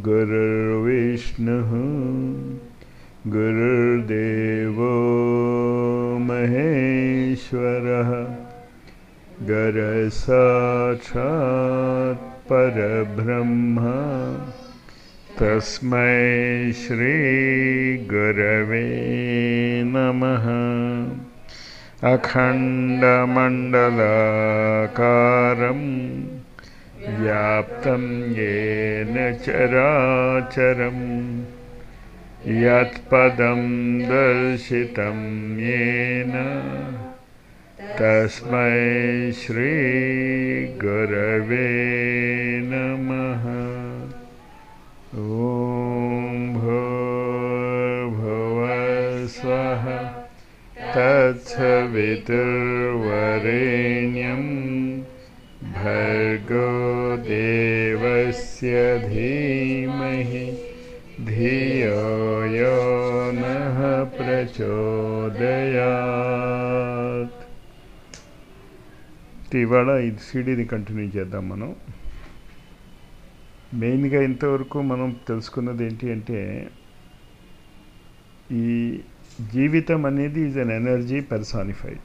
गुरुर्विष्णुः गुरुर्देवो महेश्वरः गुरसाक्षात् परब्रह्म तस्मै श्रीगुरवे नमः अखण्डमण्डलाकारं व्याप्तं येन चराचरं यत्पदं दर्शितं येन तस्मै श्रीगुरवे नमः ॐ भूर्भुवस्वः तत्सवितुर्वरेण्यं भर्गो देवस्य धीमहि धियो यो नः ప్రచోదయాత్ ఇవాళ ఇది సీడీని కంటిన్యూ చేద్దాం మనం మెయిన్గా ఇంతవరకు మనం తెలుసుకున్నది ఏంటి అంటే ఈ జీవితం అనేది ఈజ్ అన్ ఎనర్జీ పెర్సానిఫైడ్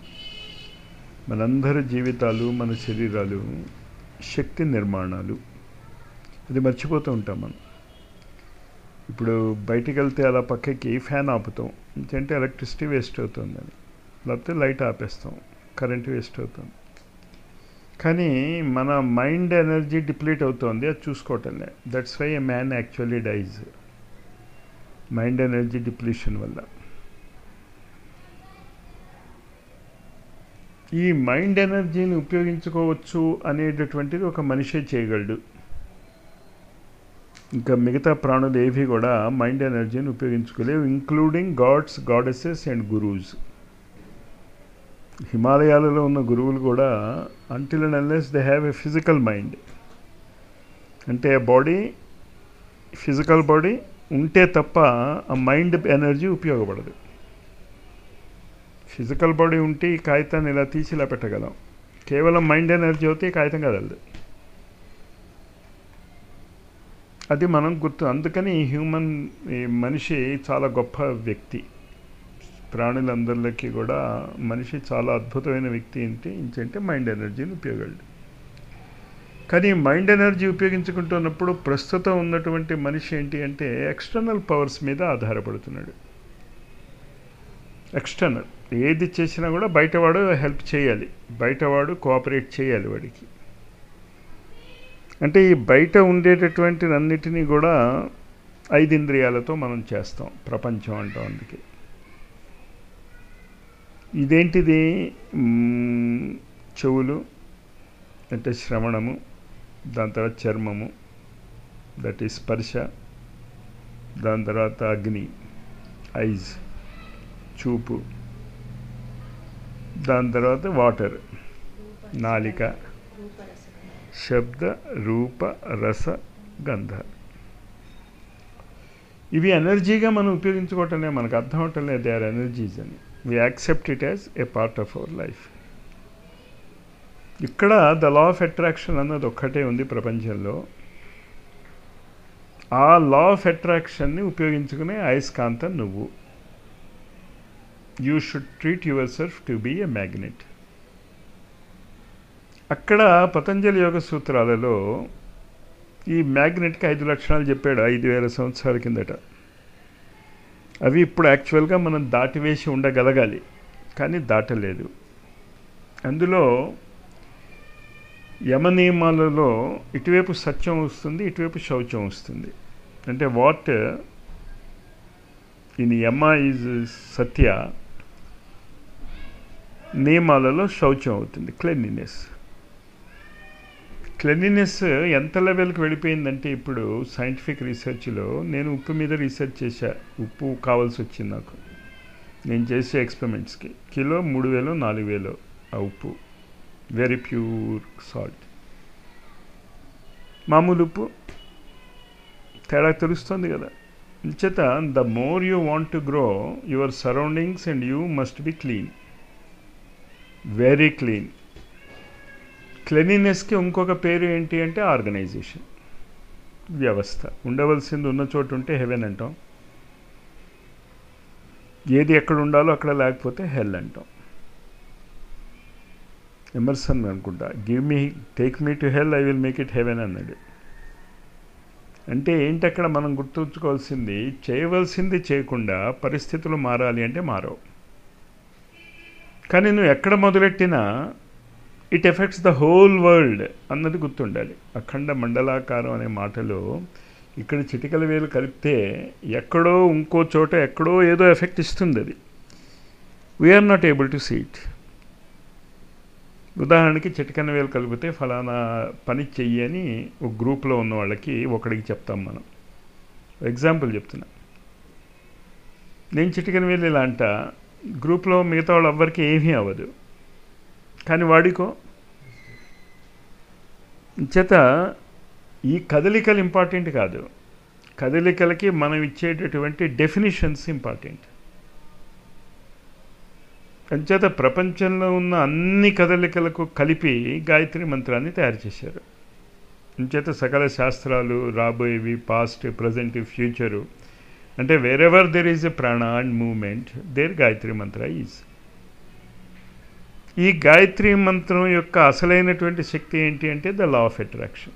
మనందరి జీవితాలు మన శరీరాలు శక్తి నిర్మాణాలు అది మర్చిపోతూ ఉంటాం మనం ఇప్పుడు బయటికి వెళ్తే అలా పక్కకి ఫ్యాన్ ఆపుతాం ఎందుకంటే ఎలక్ట్రిసిటీ వేస్ట్ అవుతుందని లేకపోతే లైట్ ఆపేస్తాం కరెంట్ వేస్ట్ అవుతుంది కానీ మన మైండ్ ఎనర్జీ డిప్లీట్ అవుతుంది అది చూసుకోవటంలే that's why a man actually dies mind energy depletion వల్ల ఈ మైండ్ ఎనర్జీని ఉపయోగించుకోవచ్చు అనేటటువంటిది ఒక మనిషే చేయగలడు ఇంకా మిగతా ప్రాణులు ఏవి కూడా మైండ్ ఎనర్జీని ఉపయోగించుకోలేవు including gods goddesses and gurus హిమాలయాలలో ఉన్న గురువులు కూడా until and unless they have a physical mind అంటే బాడీ ఫిజికల్ బాడీ ఉంటే తప్ప ఆ మైండ్ ఎనర్జీ ఉపయోగపడదు ఫిజికల్ బాడీ ఉంటే ఈ కాగితాన్ని ఇలా తీసి ఇలా పెట్టగలం కేవలం మైండ్ ఎనర్జీ అయితే ఈ కాగితం కదలదు అది మనం గుర్తు అందుకని హ్యూమన్ ఈ మనిషి చాలా గొప్ప వ్యక్తి ప్రాణులందరిలోకి కూడా మనిషి చాలా అద్భుతమైన వ్యక్తి ఏంటి ఏంటంటే మైండ్ ఎనర్జీని ఉపయోగపడు కానీ మైండ్ ఎనర్జీ ఉపయోగించుకుంటున్నప్పుడు ప్రస్తుతం ఉన్నటువంటి మనిషి ఏంటి అంటే ఎక్స్టర్నల్ పవర్స్ మీద ఆధారపడుతున్నాడు ఎక్స్టర్నల్ ఏది చేసినా కూడా బయటవాడు హెల్ప్ చేయాలి బయటవాడు కోఆపరేట్ చేయాలి వాడికి అంటే ఈ బయట ఉండేటటువంటి అన్నిటినీ కూడా ఐదింద్రియాలతో మనం చేస్తాం ప్రపంచం అంటాం అందుకే ఇదేంటిది చెవులు అంటే శ్రవణము దాని తర్వాత చర్మము దట్ ఈ స్పర్శ దాని తర్వాత అగ్ని ఐజ్ చూపు దాని తర్వాత వాటర్ నాలిక శబ్ద రూప రస గంధ ఇవి ఎనర్జీగా మనం ఉపయోగించుకోవటంలే మనకు అర్థం అవటంలే దే ఆర్ ఎనర్జీస్ అని we accept it as a part of our life ఇక్కడ ద లా ఆఫ్ అట్రాక్షన్ అన్నది ఒక్కటే ఉంది ప్రపంచంలో ఆ లా ఆఫ్ అట్రాక్షన్ని ఉపయోగించుకునే అయస్కాంతం నువ్వు you should treat yourself to be a magnet అక్కడ పతంజలి యోగ సూత్రాలలో ఈ మ్యాగ్నెట్కి ఐదు లక్షణాలు చెప్పాడు ఐదు వేల సంవత్సరాల కిందట అవి ఇప్పుడు యాక్చువల్గా మనం దాటివేసి ఉండగలగాలి కానీ దాటలేదు అందులో యమ నియమాలలో ఇటువైపు సత్యం వస్తుంది ఇటువైపు శౌచం వస్తుంది అంటే what in yama is satya నియమాలలో శౌచం అవుతుంది క్లెన్లీనెస్ క్లెన్లీనెస్ ఎంత లెవెల్కి వెళ్ళిపోయిందంటే ఇప్పుడు సైంటిఫిక్ రీసెర్చ్లో నేను ఉప్పు మీద రీసెర్చ్ చేశా ఉప్పు కావాల్సి వచ్చింది నాకు నేను చేసే ఎక్స్పెరిమెంట్స్కి కిలో మూడు వేలు నాలుగు వేలు ఆ ఉప్పు వెరీ ప్యూర్ సాల్ట్ మామూలు ఉప్పు తేడా తెలుస్తుంది కదా చేత the more you want to grow your surroundings and you must be clean very clean క్లెనినెస్కి ఇంకొక పేరు ఏంటి అంటే ఆర్గనైజేషన్ వ్యవస్థ ఉండవలసింది ఉన్న చోటు ఉంటే హెవెన్ అంటాం ఏది ఎక్కడ ఉండాలో అక్కడ లేకపోతే హెల్ అంటాం ఎమర్సన్ అనుకుంటా give me take me to hell I will make it heaven అన్నాడు అంటే ఏంటి అక్కడ మనం గుర్తుంచుకోవాల్సింది చేయవలసింది చేయకుండా పరిస్థితులు మారాలి అంటే మారవు కానీ నువ్వు ఎక్కడ మొదలెట్టినా it effects the whole world అన్నది గుర్తుండాలి అఖండ మండలాకారం అనే మాటలో ఇక్కడ చిటికల వేలు కలిపితే ఎక్కడో ఇంకో చోట ఎక్కడో ఏదో ఎఫెక్ట్ ఇస్తుంది అది we are not able to see it ఉదాహరణకి చిటికన వేలు కలిపితే ఫలానా పని చెయ్యి అని ఒక గ్రూప్లో ఉన్న వాళ్ళకి ఒకడికి చెప్తాం మనం ఎగ్జాంపుల్ చెప్తున్నా నేను చిటికన వేలు ఇలా అంట గ్రూప్లో మిగతా వాళ్ళు ఎవ్వరికి ఏమీ అవ్వదు కానీ వాడికో చేత ఈ కదలికలు ఇంపార్టెంట్ కాదు కదలికలకి మనం ఇచ్చేటటువంటి డెఫినిషన్స్ ఇంపార్టెంట్ అంచేత ప్రపంచంలో ఉన్న అన్ని కదలికలకు కలిపి గాయత్రి మంత్రాన్ని తయారు చేశారు అంచేత సకల శాస్త్రాలు రాబోయేవి పాస్ట్ ప్రజెంట్ ఫ్యూచరు అంటే wherever there is a prana and moment there Gayatri మంత్ర ఈజ్ ఈ గాయత్రి మంత్రం యొక్క అసలైనటువంటి శక్తి ఏంటి అంటే ద లా ఆఫ్ అట్రాక్షన్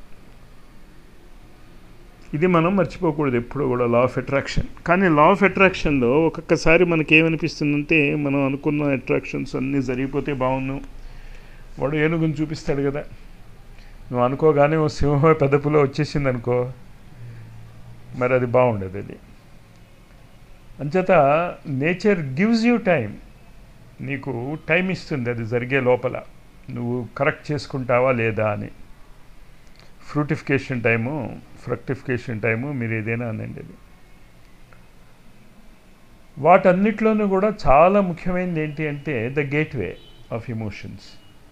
ఇది మనం మర్చిపోకూడదు ఎప్పుడు కూడా లా ఆఫ్ అట్రాక్షన్ కానీ లా ఆఫ్ అట్రాక్షన్లో ఒక్కొక్కసారి మనకి ఏమనిపిస్తుందంటే మనం అనుకున్న అట్రాక్షన్స్ అన్నీ జరిగిపోతే బాగున్నాం వాడు ఏనుగుని చూపిస్తాడు కదా నువ్వు అనుకోగానే ఓ సింహ పెదపులో వచ్చేసింది అనుకో మరి అది బాగుండదు అది అంచేత నేచర్ గివ్స్ యూ టైం నీకు టైం ఇస్తుంది అది జరిగే లోపల నువ్వు కరెక్ట్ చేసుకుంటావా లేదా అని ఫ్రూటిఫికేషన్ టైము ఫ్రక్టిఫికేషన్ టైము మీరు ఏదైనా అనండి అది వాటన్నిటిలోనూ కూడా చాలా ముఖ్యమైనది ఏంటి అంటే ద గేట్వే ఆఫ్ ఎమోషన్స్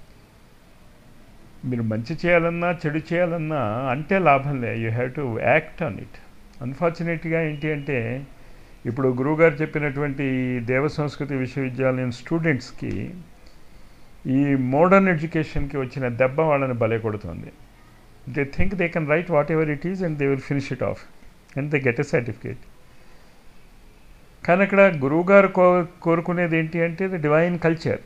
మీరు మంచి చేయాలన్నా చెడు చేయాలన్నా అంటే లాభం లే you have to act on it అన్ఫార్చునేట్గా ఏంటి అంటే ఇప్పుడు గురువుగారు చెప్పినటువంటి దేవ సంస్కృతి విశ్వవిద్యాలయం స్టూడెంట్స్కి ఈ మోడర్న్ ఎడ్యుకేషన్కి వచ్చిన దెబ్బ వాళ్ళని బలే కొడుతుంది they think they can write whatever it is and they will finish it off and they get a certificate కానీ అక్కడ గురువుగారు కో కోరుకునేది ఏంటి అంటే ది డివైన్ కల్చర్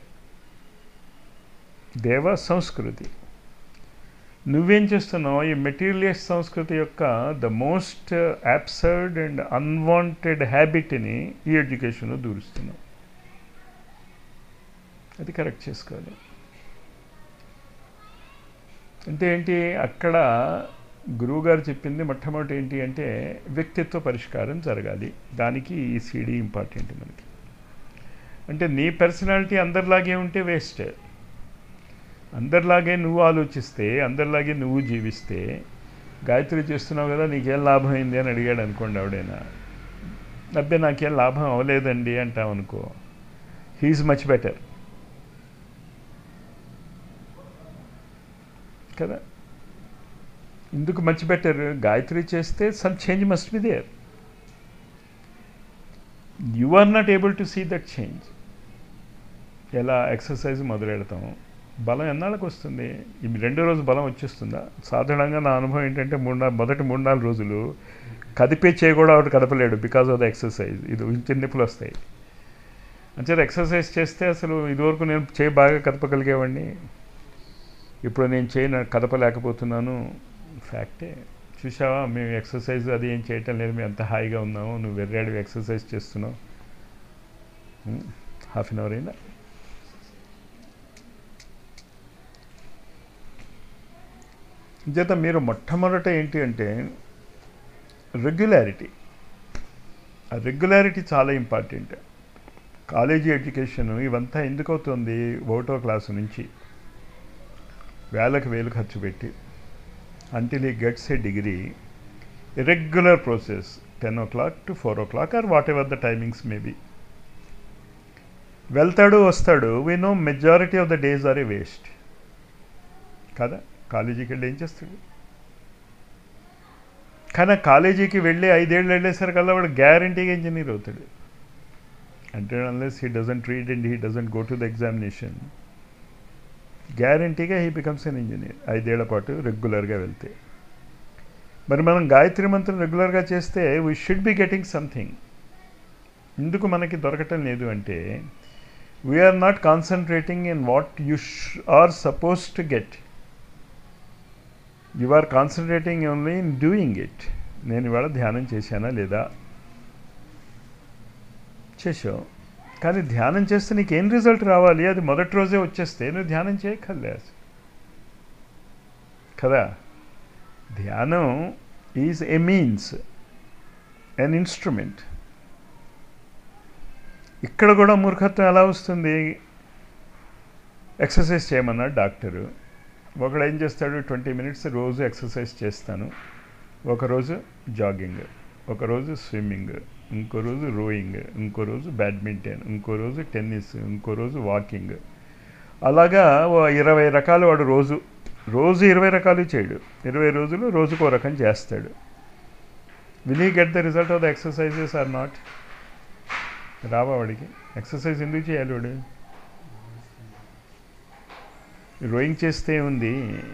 దేవ సంస్కృతి నువ్వేం చేస్తున్నావు ఈ మెటీరియలిస్ట్ సంస్కృతి యొక్క the most absurd and unwanted హ్యాబిట్ని ఈ ఎడ్యుకేషన్లో దూరుస్తున్నావు అది కరెక్ట్ చేసుకోవాలి అంటే ఏంటి అక్కడ గురువుగారు చెప్పింది మొట్టమొదటి ఏంటి అంటే వ్యక్తిత్వ పరిష్కారం జరగాలి దానికి ఈ సీడీ ఇంపార్టెంట్ మనకి అంటే నీ పర్సనాలిటీ అందరిలాగే ఉంటే వేస్ట్ అందరిలాగే నువ్వు ఆలోచిస్తే అందరిలాగే నువ్వు జీవిస్తే గాయత్రి చేస్తున్నావు కదా నీకేం లాభం అయింది అని అడిగాడు అనుకోండి ఆవిడైనా అబ్బే నాకేం లాభం అవ్వలేదండి అంటావు అనుకో హీఈస్ మచ్ బెటర్ కదా ఇందుకు మచ్ బెటర్ గాయత్రి చేస్తే some change must be there you are not able to see that change ఎలా ఎక్సర్సైజ్ మొదలెడతాం బలం ఎన్నాళ్ళకి వస్తుంది ఈ రెండో రోజు బలం వచ్చేస్తుందా సాధారణంగా నా అనుభవం ఏంటంటే మూడు నాలుగు మొదటి మూడు నాలుగు రోజులు కదిపే చేయి కూడా ఒకటి కదపలేడు బికాజ్ ఆఫ్ ద ఎక్సర్సైజ్ ఇది చిన్న నొప్పులు వస్తాయి అంచేత ఎక్సర్సైజ్ చేస్తే అసలు ఇదివరకు నేను చేయి బాగా కదపగలిగేవాడిని ఇప్పుడు నేను చేయి కదపలేకపోతున్నాను ఫ్యాక్టే చూసావా మేము ఎక్సర్సైజ్ అది ఏం చేయటం లేదు మేము ఎంత హాయిగా ఉన్నాము నువ్వు వెర్రాడివి ఎక్సర్సైజ్ చేస్తున్నావు హాఫ్ అన్ అవర్ అయినా చేత మీరు మొట్టమొదట ఏంటి అంటే రెగ్యులారిటీ ఆ రెగ్యులారిటీ చాలా ఇంపార్టెంట్ కాలేజీ ఎడ్యుకేషన్ ఇవంతా ఎందుకు అవుతుంది ఒకటో క్లాసు నుంచి వేలకు వేలు ఖర్చు పెట్టి until he gets a degree regular process ten o'clock to four o'clock or whatever the timings maybe వెళ్తాడు వస్తాడు we know majority of the days are a waste కదా కాలేజీకి వెళ్ళి ఏం చేస్తాడు కానీ కాలేజీకి వెళ్ళి ఐదేళ్ళు వెళ్ళేసరికల్లా వాడు గ్యారంటీగా ఇంజనీర్ అవుతాడు అంటే unless he doesn't read and he doesn't go to the examination గ్యారంటీగా హీ బికమ్స్ ఎన్ ఇంజనీర్ ఐదేళ్ల పాటు రెగ్యులర్గా వెళ్తే మరి మనం గాయత్రి మంత్రం రెగ్యులర్గా చేస్తే we should be getting something ఎందుకు మనకి దొరకటం లేదు అంటే we are not concentrating in what you are suppose to get you are concentrating only in doing it నేను ఇవాళ ధ్యానం చేశానా లేదా చేసావు కానీ ధ్యానం చేస్తే నీకు ఏం రిజల్ట్ రావాలి అది మొదటి రోజే వచ్చేస్తే నువ్వు ధ్యానం చేయక్కర్లే కదా ధ్యానం is a means an instrument ఇక్కడ కూడా మూర్ఖత్వం ఎలా వస్తుంది ఎక్సర్సైజ్ చేయమన్నాడు డాక్టరు ఒకడు ఏం చేస్తాడు ట్వంటీ మినిట్స్ రోజు ఎక్సర్సైజ్ చేస్తాను ఒకరోజు జాగింగ్ ఒకరోజు స్విమ్మింగ్ ఇంకో రోజు రోయింగ్ ఇంకో రోజు బ్యాడ్మింటన్ ఇంకో రోజు టెన్నిస్ ఇంకో రోజు వాకింగ్ అలాగా ఓ ఇరవై రకాలు వాడు రోజు రోజు ఇరవై రకాలు చేయడు ఇరవై రోజులు రోజుకో రకం చేస్తాడు will you get the result of the exercises or not రావా వాడికి ఎక్సర్సైజ్ ఎందుకు చేయాలి వాడు రోయింగ్ చేస్తే ఉంది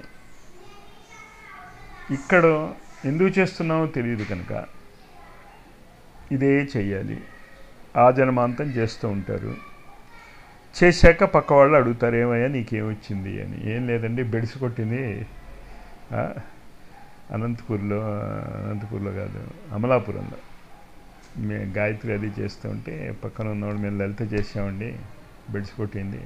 ఇక్కడ ఎందుకు చేస్తున్నామో తెలియదు కనుక ఇదే చెయ్యాలి ఆ జన్మాంతం చేస్తూ ఉంటారు చేశాక పక్క వాళ్ళు అడుగుతారు ఏమయ్యా నీకేమొచ్చింది అని ఏం లేదండి బెడిసి కొట్టింది ఆ, అనంతపూర్లో అనంతపూర్లో కాదు అమలాపురంలో మే గాయత్రి అది చేస్తూ ఉంటే పక్కన ఉన్నవాడు మేము లలిత చేసామండి బెడిసి కొట్టింది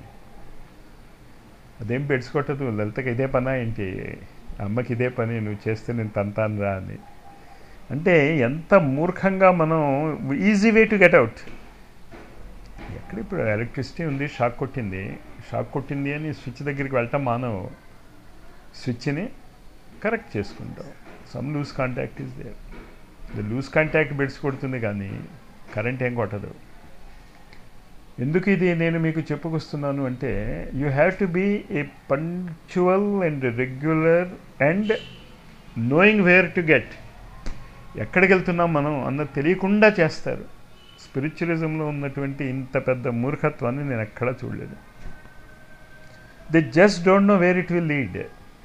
అదేం బెడిసి కొట్టదు లలితకి ఇదే పనా ఏంటి అమ్మకి ఇదే పని నువ్వు చేస్తే నేను తంతాను రా అని అంటే ఎంత మూర్ఖంగా మనం easy way to get out ఎక్కడ ఇప్పుడు ఎలక్ట్రిసిటీ ఉంది షాక్ కొట్టింది షాక్ కొట్టింది అని స్విచ్ దగ్గరికి వెళ్ళటం మానవు స్విచ్ని కరెక్ట్ చేసుకుంటాం some loose contact is there the loose contact beds కొడుతుంది కానీ కరెంట్ ఏం కొట్టదు ఎందుకు ఇది నేను మీకు చెప్పుకొస్తున్నాను అంటే you have to be a punctual and regular and knowing where to get ఎక్కడికి వెళ్తున్నాం మనం అన్నది తెలియకుండా చేస్తారు స్పిరిచువలిజంలో ఉన్నటువంటి ఇంత పెద్ద మూర్ఖత్వాన్ని నేను ఎక్కడా చూడలేదు they just don't know where it will lead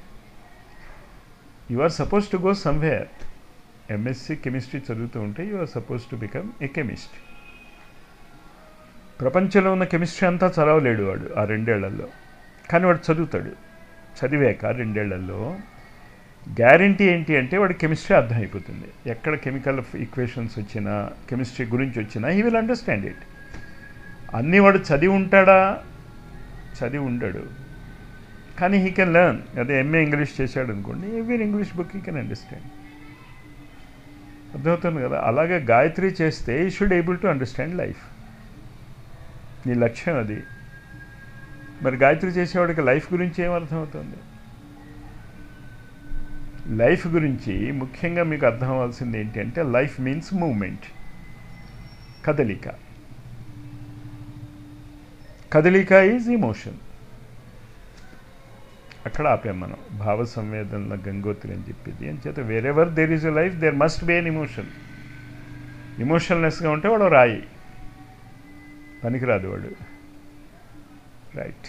you are suppose to go somewhere MSc chemistry చదువుతూ ఉంటే you are suppose to become a chemist ప్రపంచంలో ఉన్న కెమిస్ట్రీ అంతా చదవలేడు వాడు ఆ రెండేళ్లలో కానీ వాడు చదువుతాడు చదివాక రెండేళ్లలో గ్యారంటీ ఏంటి అంటే వాడి కెమిస్ట్రీ అర్థమైపోతుంది ఎక్కడ కెమికల్ ఈక్వేషన్స్ వచ్చినా కెమిస్ట్రీ గురించి వచ్చినా హీ విల్ అండర్స్టాండ్ ఇట్ అన్నీ వాడు చదివి ఉంటాడా చదివి ఉండడు కానీ హీ కెన్ లెర్న్ అదే ఎంఏ ఇంగ్లీష్ చేశాడు అనుకోండి every English book he can understand అర్థమవుతుంది కదా అలాగే గాయత్రి చేస్తే he should able to understand life నీ లక్ష్యం అది మరి గాయత్రి చేసేవాడికి లైఫ్ గురించి ఏం అర్థమవుతుంది లైఫ్ గురించి ముఖ్యంగా మీకు అర్థం అవ్వాల్సింది ఏంటి అంటే లైఫ్ మీన్స్ మూమెంట్ కదలిక కదలిక ఈజ్ ఇమోషన్ అక్కడ ఆపాం మనం భావ సంవేదనల గంగోత్రి అని చెప్పింది అని చేత wherever there is a life there must be an emotion ఇమోషనల్నెస్గా ఉంటే వాడు రాయి పనికిరాదు వాడు write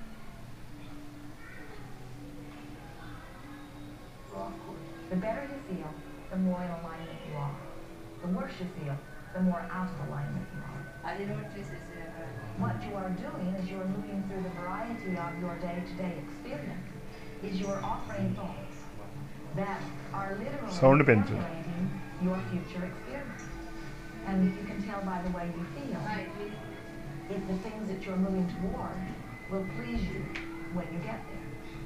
The better you feel, the more in alignment you are. The worse you feel, the more out of alignment you are. What you are doing is you're moving through the variety of your day-to-day experience. Is you're offering thoughts that are literally Sound పెంచు. formulating your future experience. And you can tell by the way you feel if the things that you're moving toward will please you when you get there.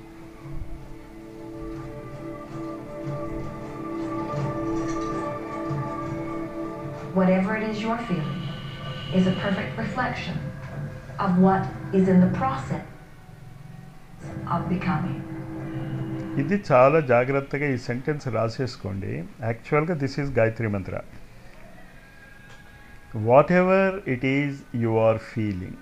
Whatever it is you're feeling is a perfect reflection of what is in the process of becoming. ఇది చాలా జాగ్రత్తగా ఈ sentence రాసేసుకోండి యాక్చువల్గా this is Gayatri mantra whatever it is you are feeling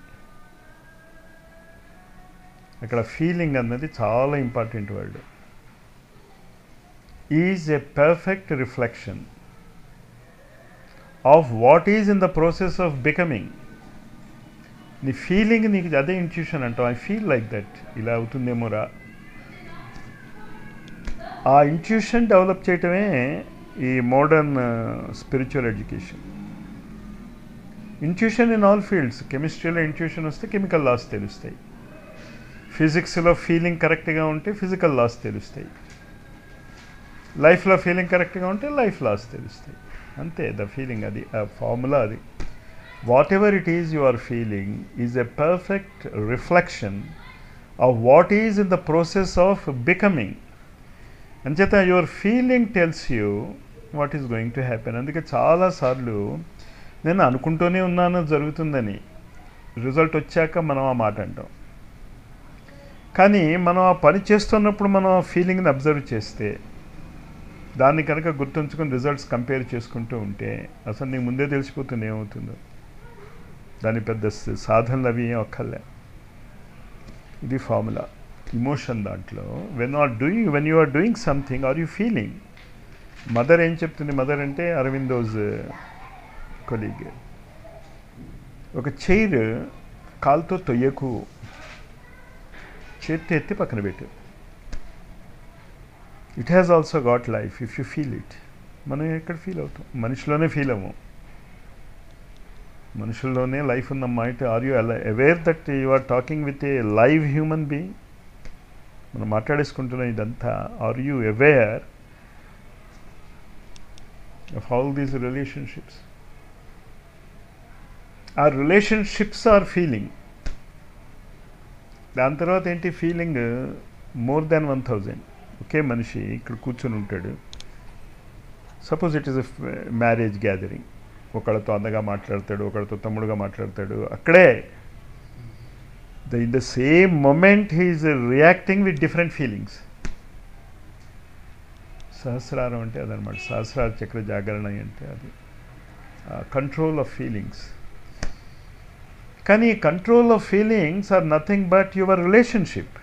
అక్కడ feeling అన్నది చాలా important word is a perfect reflection of what is in the process of becoming నీ feeling నీకు అదే ఇంట్యూషన్ అంటావు ఐ ఫీల్ లైక్ దట్ ఇలా అవుతుందేమోరా ఆ ఇంట్యూషన్ డెవలప్ చేయటమే ఈ modern spiritual education intuition in all fields కెమిస్ట్రీలో ఇంట్యూషన్ వస్తే కెమికల్ లాస్ తెలుస్తాయి ఫిజిక్స్లో ఫీలింగ్ కరెక్ట్గా ఉంటే ఫిజికల్ లాస్ తెలుస్తాయి లైఫ్లో ఫీలింగ్ కరెక్ట్గా ఉంటే లైఫ్ లాస్ తెలుస్తాయి అంతే ద ఫీలింగ్ అది ఆ ఫార్ములా అది whatever it is you are feeling is a perfect reflection of what is in the process of becoming అంచేత your feeling tells you what is going to happen అందుకే చాలాసార్లు నేను అనుకుంటూనే ఉన్నాను జరుగుతుందని రిజల్ట్ వచ్చాక మనం ఆ మాట అంటాం కానీ మనం ఆ పని చేస్తున్నప్పుడు మనం ఆ ఫీలింగ్ని అబ్జర్వ్ చేస్తే దాన్ని కనుక గుర్తుంచుకొని రిజల్ట్స్ కంపేర్ చేసుకుంటూ ఉంటే అసలు నీకు ముందే తెలిసిపోతుంది ఏమవుతుందో దాని పెద్ద స- సాధనలు అవి ఏం ఒక్కర్లే ఇది ఫార్ములా ఇమోషన్ దాంట్లో when are doing when you are doing something or you feeling mother ఏం చెప్తుంది మదర్ అంటే అరవిందోజ్ కొలీగ్ ఒక చైర్ కాలుతో తొయ్యకు చేతి ఎత్తి పక్కన పెట్టు it has also got life if you feel it మనం ఎక్కడ ఫీల్ అవుతాం మనిషిలోనే ఫీల్ అవ్వం మనుషుల్లోనే లైఫ్ ఉందమ్మా it are you aware that you are talking with a live human being మనం మాట్లాడేసుకుంటున్నాం ఇదంతా are you aware of all these relationships ఆ రిలేషన్షిప్స్ ఆర్ ఫీలింగ్ దాని తర్వాత ఏంటి feeling more than one thousand ఒకే మనిషి ఇక్కడ కూర్చొని ఉంటాడు suppose it is a marriage gathering ఒకళ్ళతో అందగా మాట్లాడతాడు ఒకళ్ళతో తమ్ముడుగా మాట్లాడతాడు అక్కడే the in the same moment he is reacting with different feelings సహస్రారం అంటే అదనమాట సహస్రార చక్ర జాగరణ అంటే అది కంట్రోల్ ఆఫ్ ఫీలింగ్స్ కానీ control of feelings are nothing but your relationship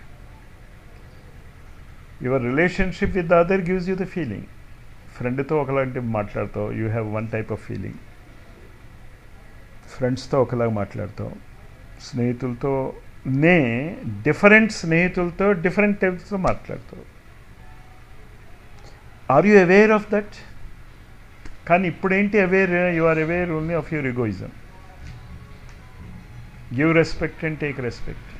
your relationship with the other gives you the feeling ఫ్రెండ్తో ఒకలాంటి మాట్లాడతావు you have one type of feeling ఫ్రెండ్స్తో ఒకలాగా మాట్లాడతావు స్నేహితులతో నే డిఫరెంట్ స్నేహితులతో డిఫరెంట్ టైప్స్తో మాట్లాడతావు are you aware of that కానీ ఇప్పుడేంటి aware you are aware only of your egoism give respect and take respect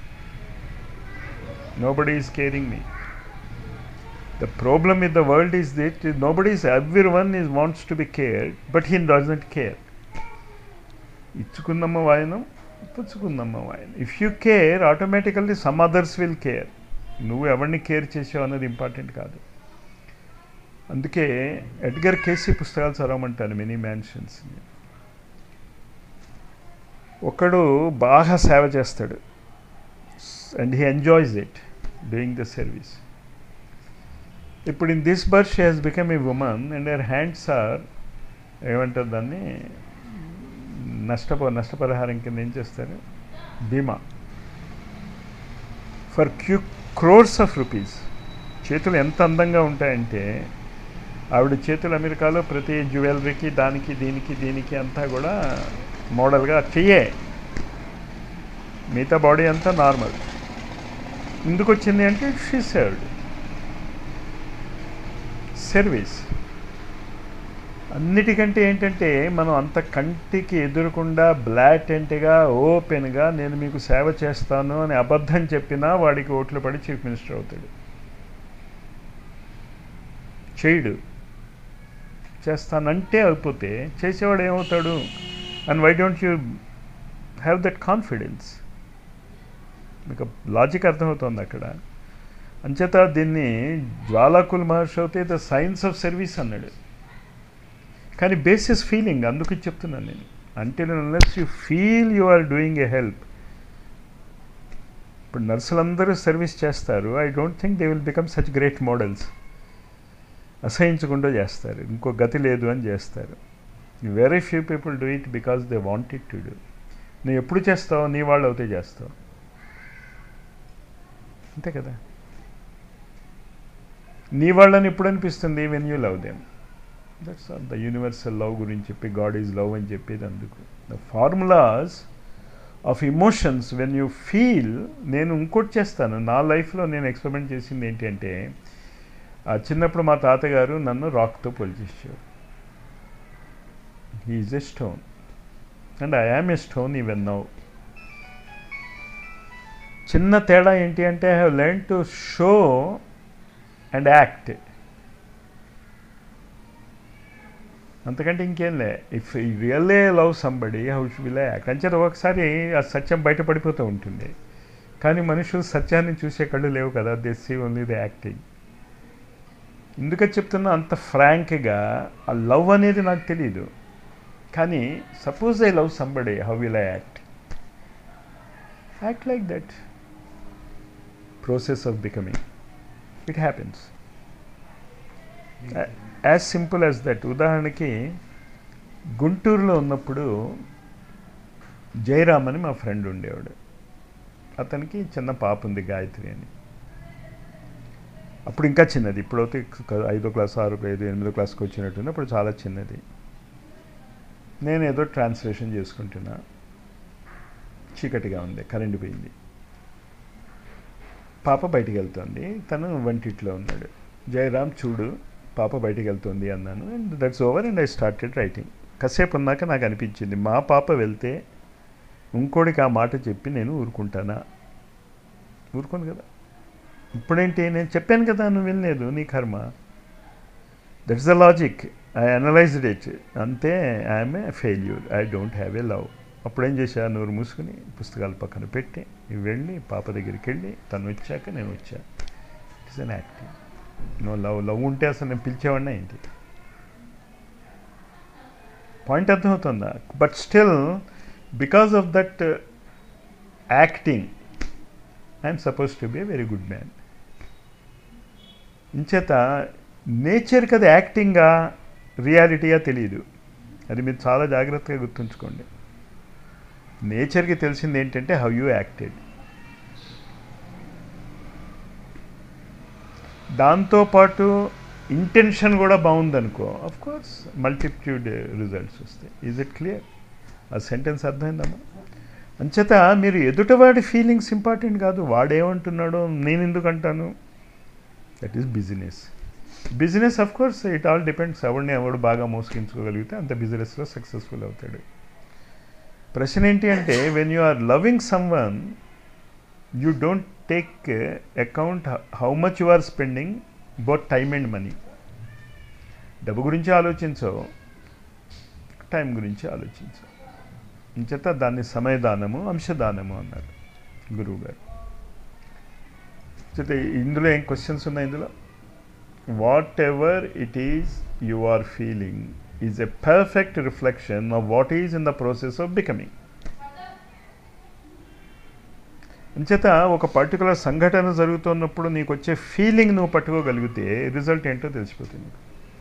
nobody is caring me The problem with the world is that nobody is, everyone is wants to be cared, but he doesn't care. ఇచ్చుకుందమ్మ వాయనం పుచ్చుకుందమ్మ వాయనం if you care automatically some others will care నువ్వు ఎవరిని care చేసావు అన్నది important కాదు అందుకే ఎడ్గర్ కేసీ పుస్తకాలు చదవమంటాను మినీ మ్యాన్షన్స్ ఒకడు బాగా సేవ చేస్తాడు and he enjoys it doing the service ఇప్పుడు in this birth she has become a woman and her hands are ఏమంటారు దాన్ని నష్టపో నష్టపరిహారం కింద ఏం చేస్తారు బీమా ఫర్ క్యూ క్రోర్స్ ఆఫ్ రూపీస్ చేతులు ఎంత అందంగా ఉంటాయంటే ఆవిడ చేతులు అమెరికాలో ప్రతి జ్యువెలరీకి దానికి దీనికి దీనికి అంతా కూడా మోడల్గా చెయ్యే మిగతా బాడీ అంతా నార్మల్ ఎందుకు వచ్చింది అంటే షీ సర్వ్డ్ సర్వీస్ అన్నిటికంటే ఏంటంటే మనం అంత కంటికి ఎదురకుండా బ్లాటెంట్గా ఓపెన్గా నేను మీకు సేవ చేస్తాను అని అబద్ధం చెప్పినా వాడికి ఓట్లు పడి చీఫ్ మినిస్టర్ అవుతాడు చేయడు చేస్తానంటే అయిపోతే చేసేవాడు ఏమవుతాడు and why don't you have that confidence మీకు లాజిక్ అర్థమవుతుంది అక్కడ అంచేత దీన్ని జ్వాలాకుల్ మహర్షి అయితే ద సైన్స్ ఆఫ్ సర్వీస్ అన్నాడు కానీ బేసిస్ ఫీలింగ్ అందుకు చెప్తున్నాను నేను until unless you feel you are doing a help ఇప్పుడు నర్సులందరూ సర్వీస్ చేస్తారు I don't think they will become such great models అసహించకుండా చేస్తారు ఇంకో గతి లేదు అని చేస్తారు very few people do it because they want it to do నువ్వు ఎప్పుడు చేస్తావు నీ వాళ్ళు అవుతే చేస్తావు అంతే కదా నీ వాళ్ళని ఎప్పుడు అనిపిస్తుంది when you love them that's all the universal love గురించి చెప్పి గాడ్ ఈజ్ లవ్ అని చెప్పేది అందుకు the formulas of emotions when you feel నేను ఇంకోటి చేస్తాను నా లైఫ్లో నేను ఎక్స్పెరిమెంట్ చేసింది ఏంటి అంటే ఆ చిన్నప్పుడు మా తాతగారు నన్ను రాక్తో పోల్చేసారు he is a stone and I am a stone even now చిన్న తేడా ఏంటి అంటే I have learn to show and act అంతకంటే ఇంకేం లే if really love somebody how will act అంచేత ఒకసారి ఆ సత్యం బయటపడిపోతూ ఉంటుంది కానీ మనుషులు సత్యాన్ని చూసే కళ్ళు లేవు కదా they see only the acting ఎందుకని చెప్తున్నా అంత ఫ్రాంక్గా ఆ లవ్ అనేది నాకు తెలియదు కానీ suppose I love somebody how will I act act like that process of becoming. It happens. As simple as that ఉదాహరణకి గుంటూరులో ఉన్నప్పుడు జయరామ్ అని మా ఫ్రెండ్ ఉండేవాడు అతనికి చిన్న పాప ఉంది గాయత్రి అని అప్పుడు ఇంకా చిన్నది ఇప్పుడైతే ఐదో క్లాస్ ఆరు ఐదు ఎనిమిదో క్లాస్కి వచ్చినట్టుంది అప్పుడు చాలా చిన్నది నేను ఏదో ట్రాన్స్లేషన్ చేసుకుంటున్నా చీకటిగా ఉంది కరెంటు పోయింది పాప బయటికి వెళ్తుంది తను వంటిట్లో ఉన్నాడు జయరామ్ చూడు పాప బయటికి వెళ్తుంది అన్నాను and that's over and I started writing కాసేపు ఉన్నాక నాకు అనిపించింది మా పాప వెళ్తే ఇంకోడికి ఆ మాట చెప్పి నేను ఊరుకుంటానా ఊరుకోను కదా ఇప్పుడేంటి నేను చెప్పాను కదా నువ్వు వినలేదు నీ కర్మ that's the logic I analysed it అంతే I'm a failure I don't have a love అప్పుడేం చేశా నోరు మూసుకుని పుస్తకాలు పక్కన పెట్టి వెళ్ళి పాప దగ్గరికి వెళ్ళి తను వచ్చాక నేను వచ్చా it's an acting no love love ఉంటే అసలు నేను పిలిచేవాడినా ఏంటి పాయింట్ అర్థమవుతుందా but still because of that acting I'm supposed to be a very good man ఇంచేత నేచర్కి అది యాక్టింగా రియాలిటీయా తెలియదు అది మీరు చాలా జాగ్రత్తగా గుర్తుంచుకోండి నేచర్కి తెలిసింది ఏంటంటే హౌ యూ యాక్టెడ్ దాంతోపాటు ఇంటెన్షన్ కూడా బాగుందనుకో అఫ్ కోర్స్ మల్టిప్యూడ్ రిజల్ట్స్ వస్తాయి ఈజ్ ఇట్ క్లియర్ ఆ సెంటెన్స్ అర్థమైందమ్మా అంచేత మీరు ఎదుటవాడి ఫీలింగ్స్ ఇంపార్టెంట్ కాదు వాడేమంటున్నాడో నేను ఎందుకు అంటాను that is business business of course it all depends ఎవరిని ఎవడు బాగా మోసగించుకోగలిగితే అంత బిజినెస్లో సక్సెస్ఫుల్ అవుతాడు ప్రశ్న ఏంటి అంటే when you are loving someone you don't take account how much you are spending both time and money డబ్బు గురించి ఆలోచించవు టైం గురించి ఆలోచించవు ఇంచేత దాన్ని సమయదానము అంశదానము అన్నారు గురువు గారు చేత ఇందులో ఏం క్వశ్చన్స్ ఉన్నాయి ఇందులో whatever it is you are feeling is a perfect reflection of what is in the process of becoming అంచేత ఒక పర్టికులర్ సంఘటన జరుగుతున్నప్పుడు నీకు వచ్చే ఫీలింగ్ నువ్వు పట్టుకోగలిగితే రిజల్ట్ ఏంటో తెలిసిపోతుంది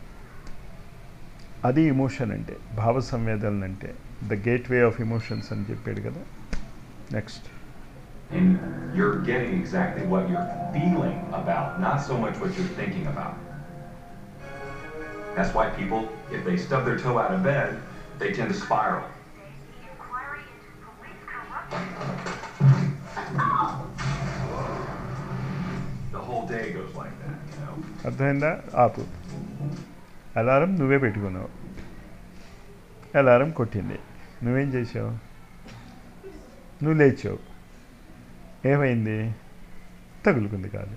అది ఇమోషన్ అంటే భావ సంవేదనలు అంటే the gateway of emotions అని చెప్పాడు కదా next And you're getting exactly what you're feeling about, not so much what you're thinking about. That's why people, if they stub their toe out of bed, they tend to spiral. Inquiry into police corruption. The whole day goes like that, you know? అర్థమైందా ఆపు alarm నువ్వే పెట్టుకున్నావు alarm కొట్టింది నువ్వేం చేసావు నువ్వు లేచావు ఏమైంది తగులుకుంది కాదు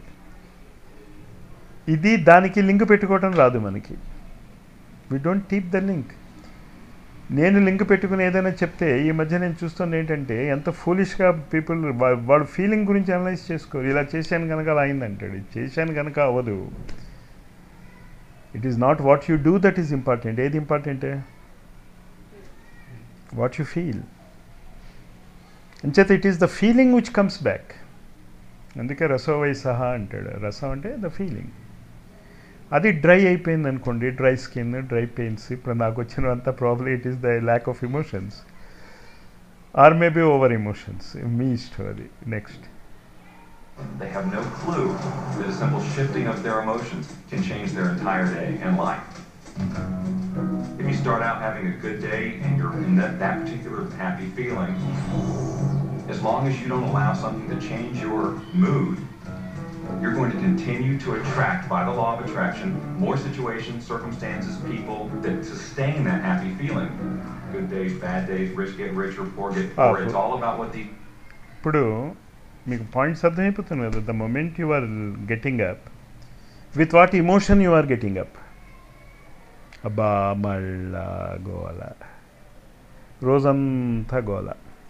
ఇది దానికి లింక్ పెట్టుకోవటం రాదు మనకి we don't keep the link నేను లింక్ పెట్టుకుని ఏదైనా చెప్తే ఈ మధ్య నేను చూస్తుంది ఏంటంటే ఎంత ఫూలిష్గా పీపుల్ వాడు ఫీలింగ్ గురించి అనలైజ్ చేసుకోరు ఇలా చేశాను కనుక అలా అయిందంటాడు ఇది చేశాను కనుక అవ్వదు it is not what you do that is important ఏది ఇంపార్టెంట్ వాట్ యు ఫీల్ అంచేత it is the feeling which comes back అందుకే రసోవై సహా అంటాడు రసం అంటే ద ఫీలింగ్ అది డ్రై అయిపోయింది అనుకోండి డ్రై స్కిన్ డ్రై పెయిన్స్ ఇప్పుడు నాకు వచ్చినంత problem it is the lack of emotions or maybe over emotions మీ ఇష్టం అది next They have no clue that a simple shifting of their emotions can change their entire day and life. If you start out having a good day and you're in that, that particular happy feeling, as long as you don't allow something to change your mood, you're going to continue to attract, by the law of attraction, more situations, circumstances, people that sustain that happy feeling. Good days, bad days, rich get richer, poor get poor. Ah, It's all about what the ఇప్పుడు మీకు points అర్థమైపోతుంది కదా the moment you are getting up with what emotion you are getting up అబ్బా మళ్ళా గోల రోజంతా గోల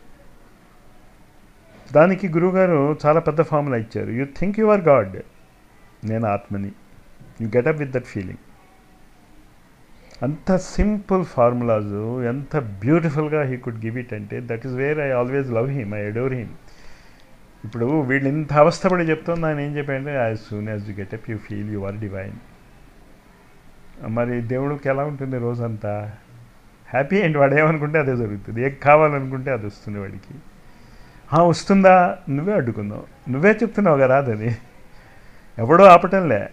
దానికి గురువుగారు చాలా పెద్ద ఫార్ములా ఇచ్చారు you think you are God నేను ఆత్మని you get up with that feeling అంత సింపుల్ ఫార్ములాస్ ఎంత బ్యూటిఫుల్గా హీ కుడ్ గివ్ ఇట్ అంటే that is where I always love him I adore him ఇప్పుడు వీళ్ళు ఇంత అవస్థపడి చెప్తున్నా ఆయన ఏం చెప్పాడంటే as soon as you get up you feel you are divine మరి దేవుడికి ఎలా ఉంటుంది రోజంతా హ్యాపీ అండ్ వాడు ఏమనుకుంటే అదే జరుగుతుంది ఏం కావాలనుకుంటే అది వస్తుంది వాడికి "ఆ, వస్తుందా నువ్వే అడ్డుకున్నావు నువ్వే చెప్తున్నావు కదా రాదని ఎవడో ఆపటంలే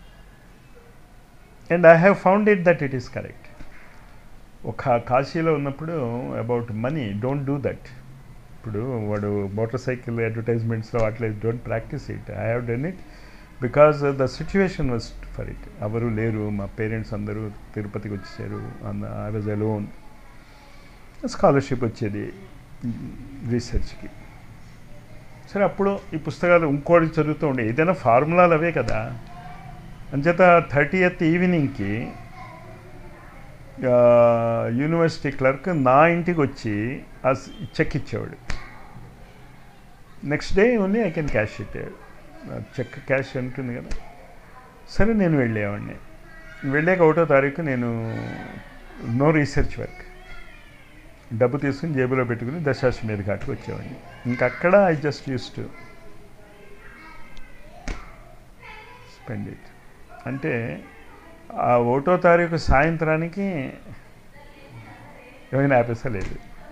and I have found it that it is correct ఒక కాశీలో ఉన్నప్పుడు about money don't do that ఇప్పుడు వాడు మోటార్ సైకిల్ అడ్వర్టైజ్మెంట్స్లో అట్లా don't practise it I have done it because the situation was for it ఎవరు లేరు మా పేరెంట్స్ అందరూ తిరుపతికి వచ్చేసారు అన్న ఐ వాజ్ అలోన్ స్కాలర్షిప్ వచ్చేది రీసెర్చ్కి సరే అప్పుడు ఈ పుస్తకాలు ఇంకోటి చదువుతూ ఉండే ఏదైనా ఫార్ములాలు అవే కదా అంచేత థర్టీ ఎత్ ఈవినింగ్కి యూనివర్సిటీ క్లర్క్ నా ఇంటికి వచ్చి ఆ చెక్ ఇచ్చేవాడు next day only I can cash it cheque cash ఉంటుంది కదా సరే నేను వెళ్ళేవాడిని వెళ్ళాక ఒకటో తారీఖు నేను నో రీసెర్చ్ వర్క్ డబ్బు తీసుకుని జేబులో పెట్టుకుని దశాశ్వమేధ ఘాట్కి వచ్చేవాడిని ఇంకక్కడ I just use to spend it అంటే ఆ ఒకటో తారీఖు సాయంత్రానికి ఏమైనా ఆపేసలేదు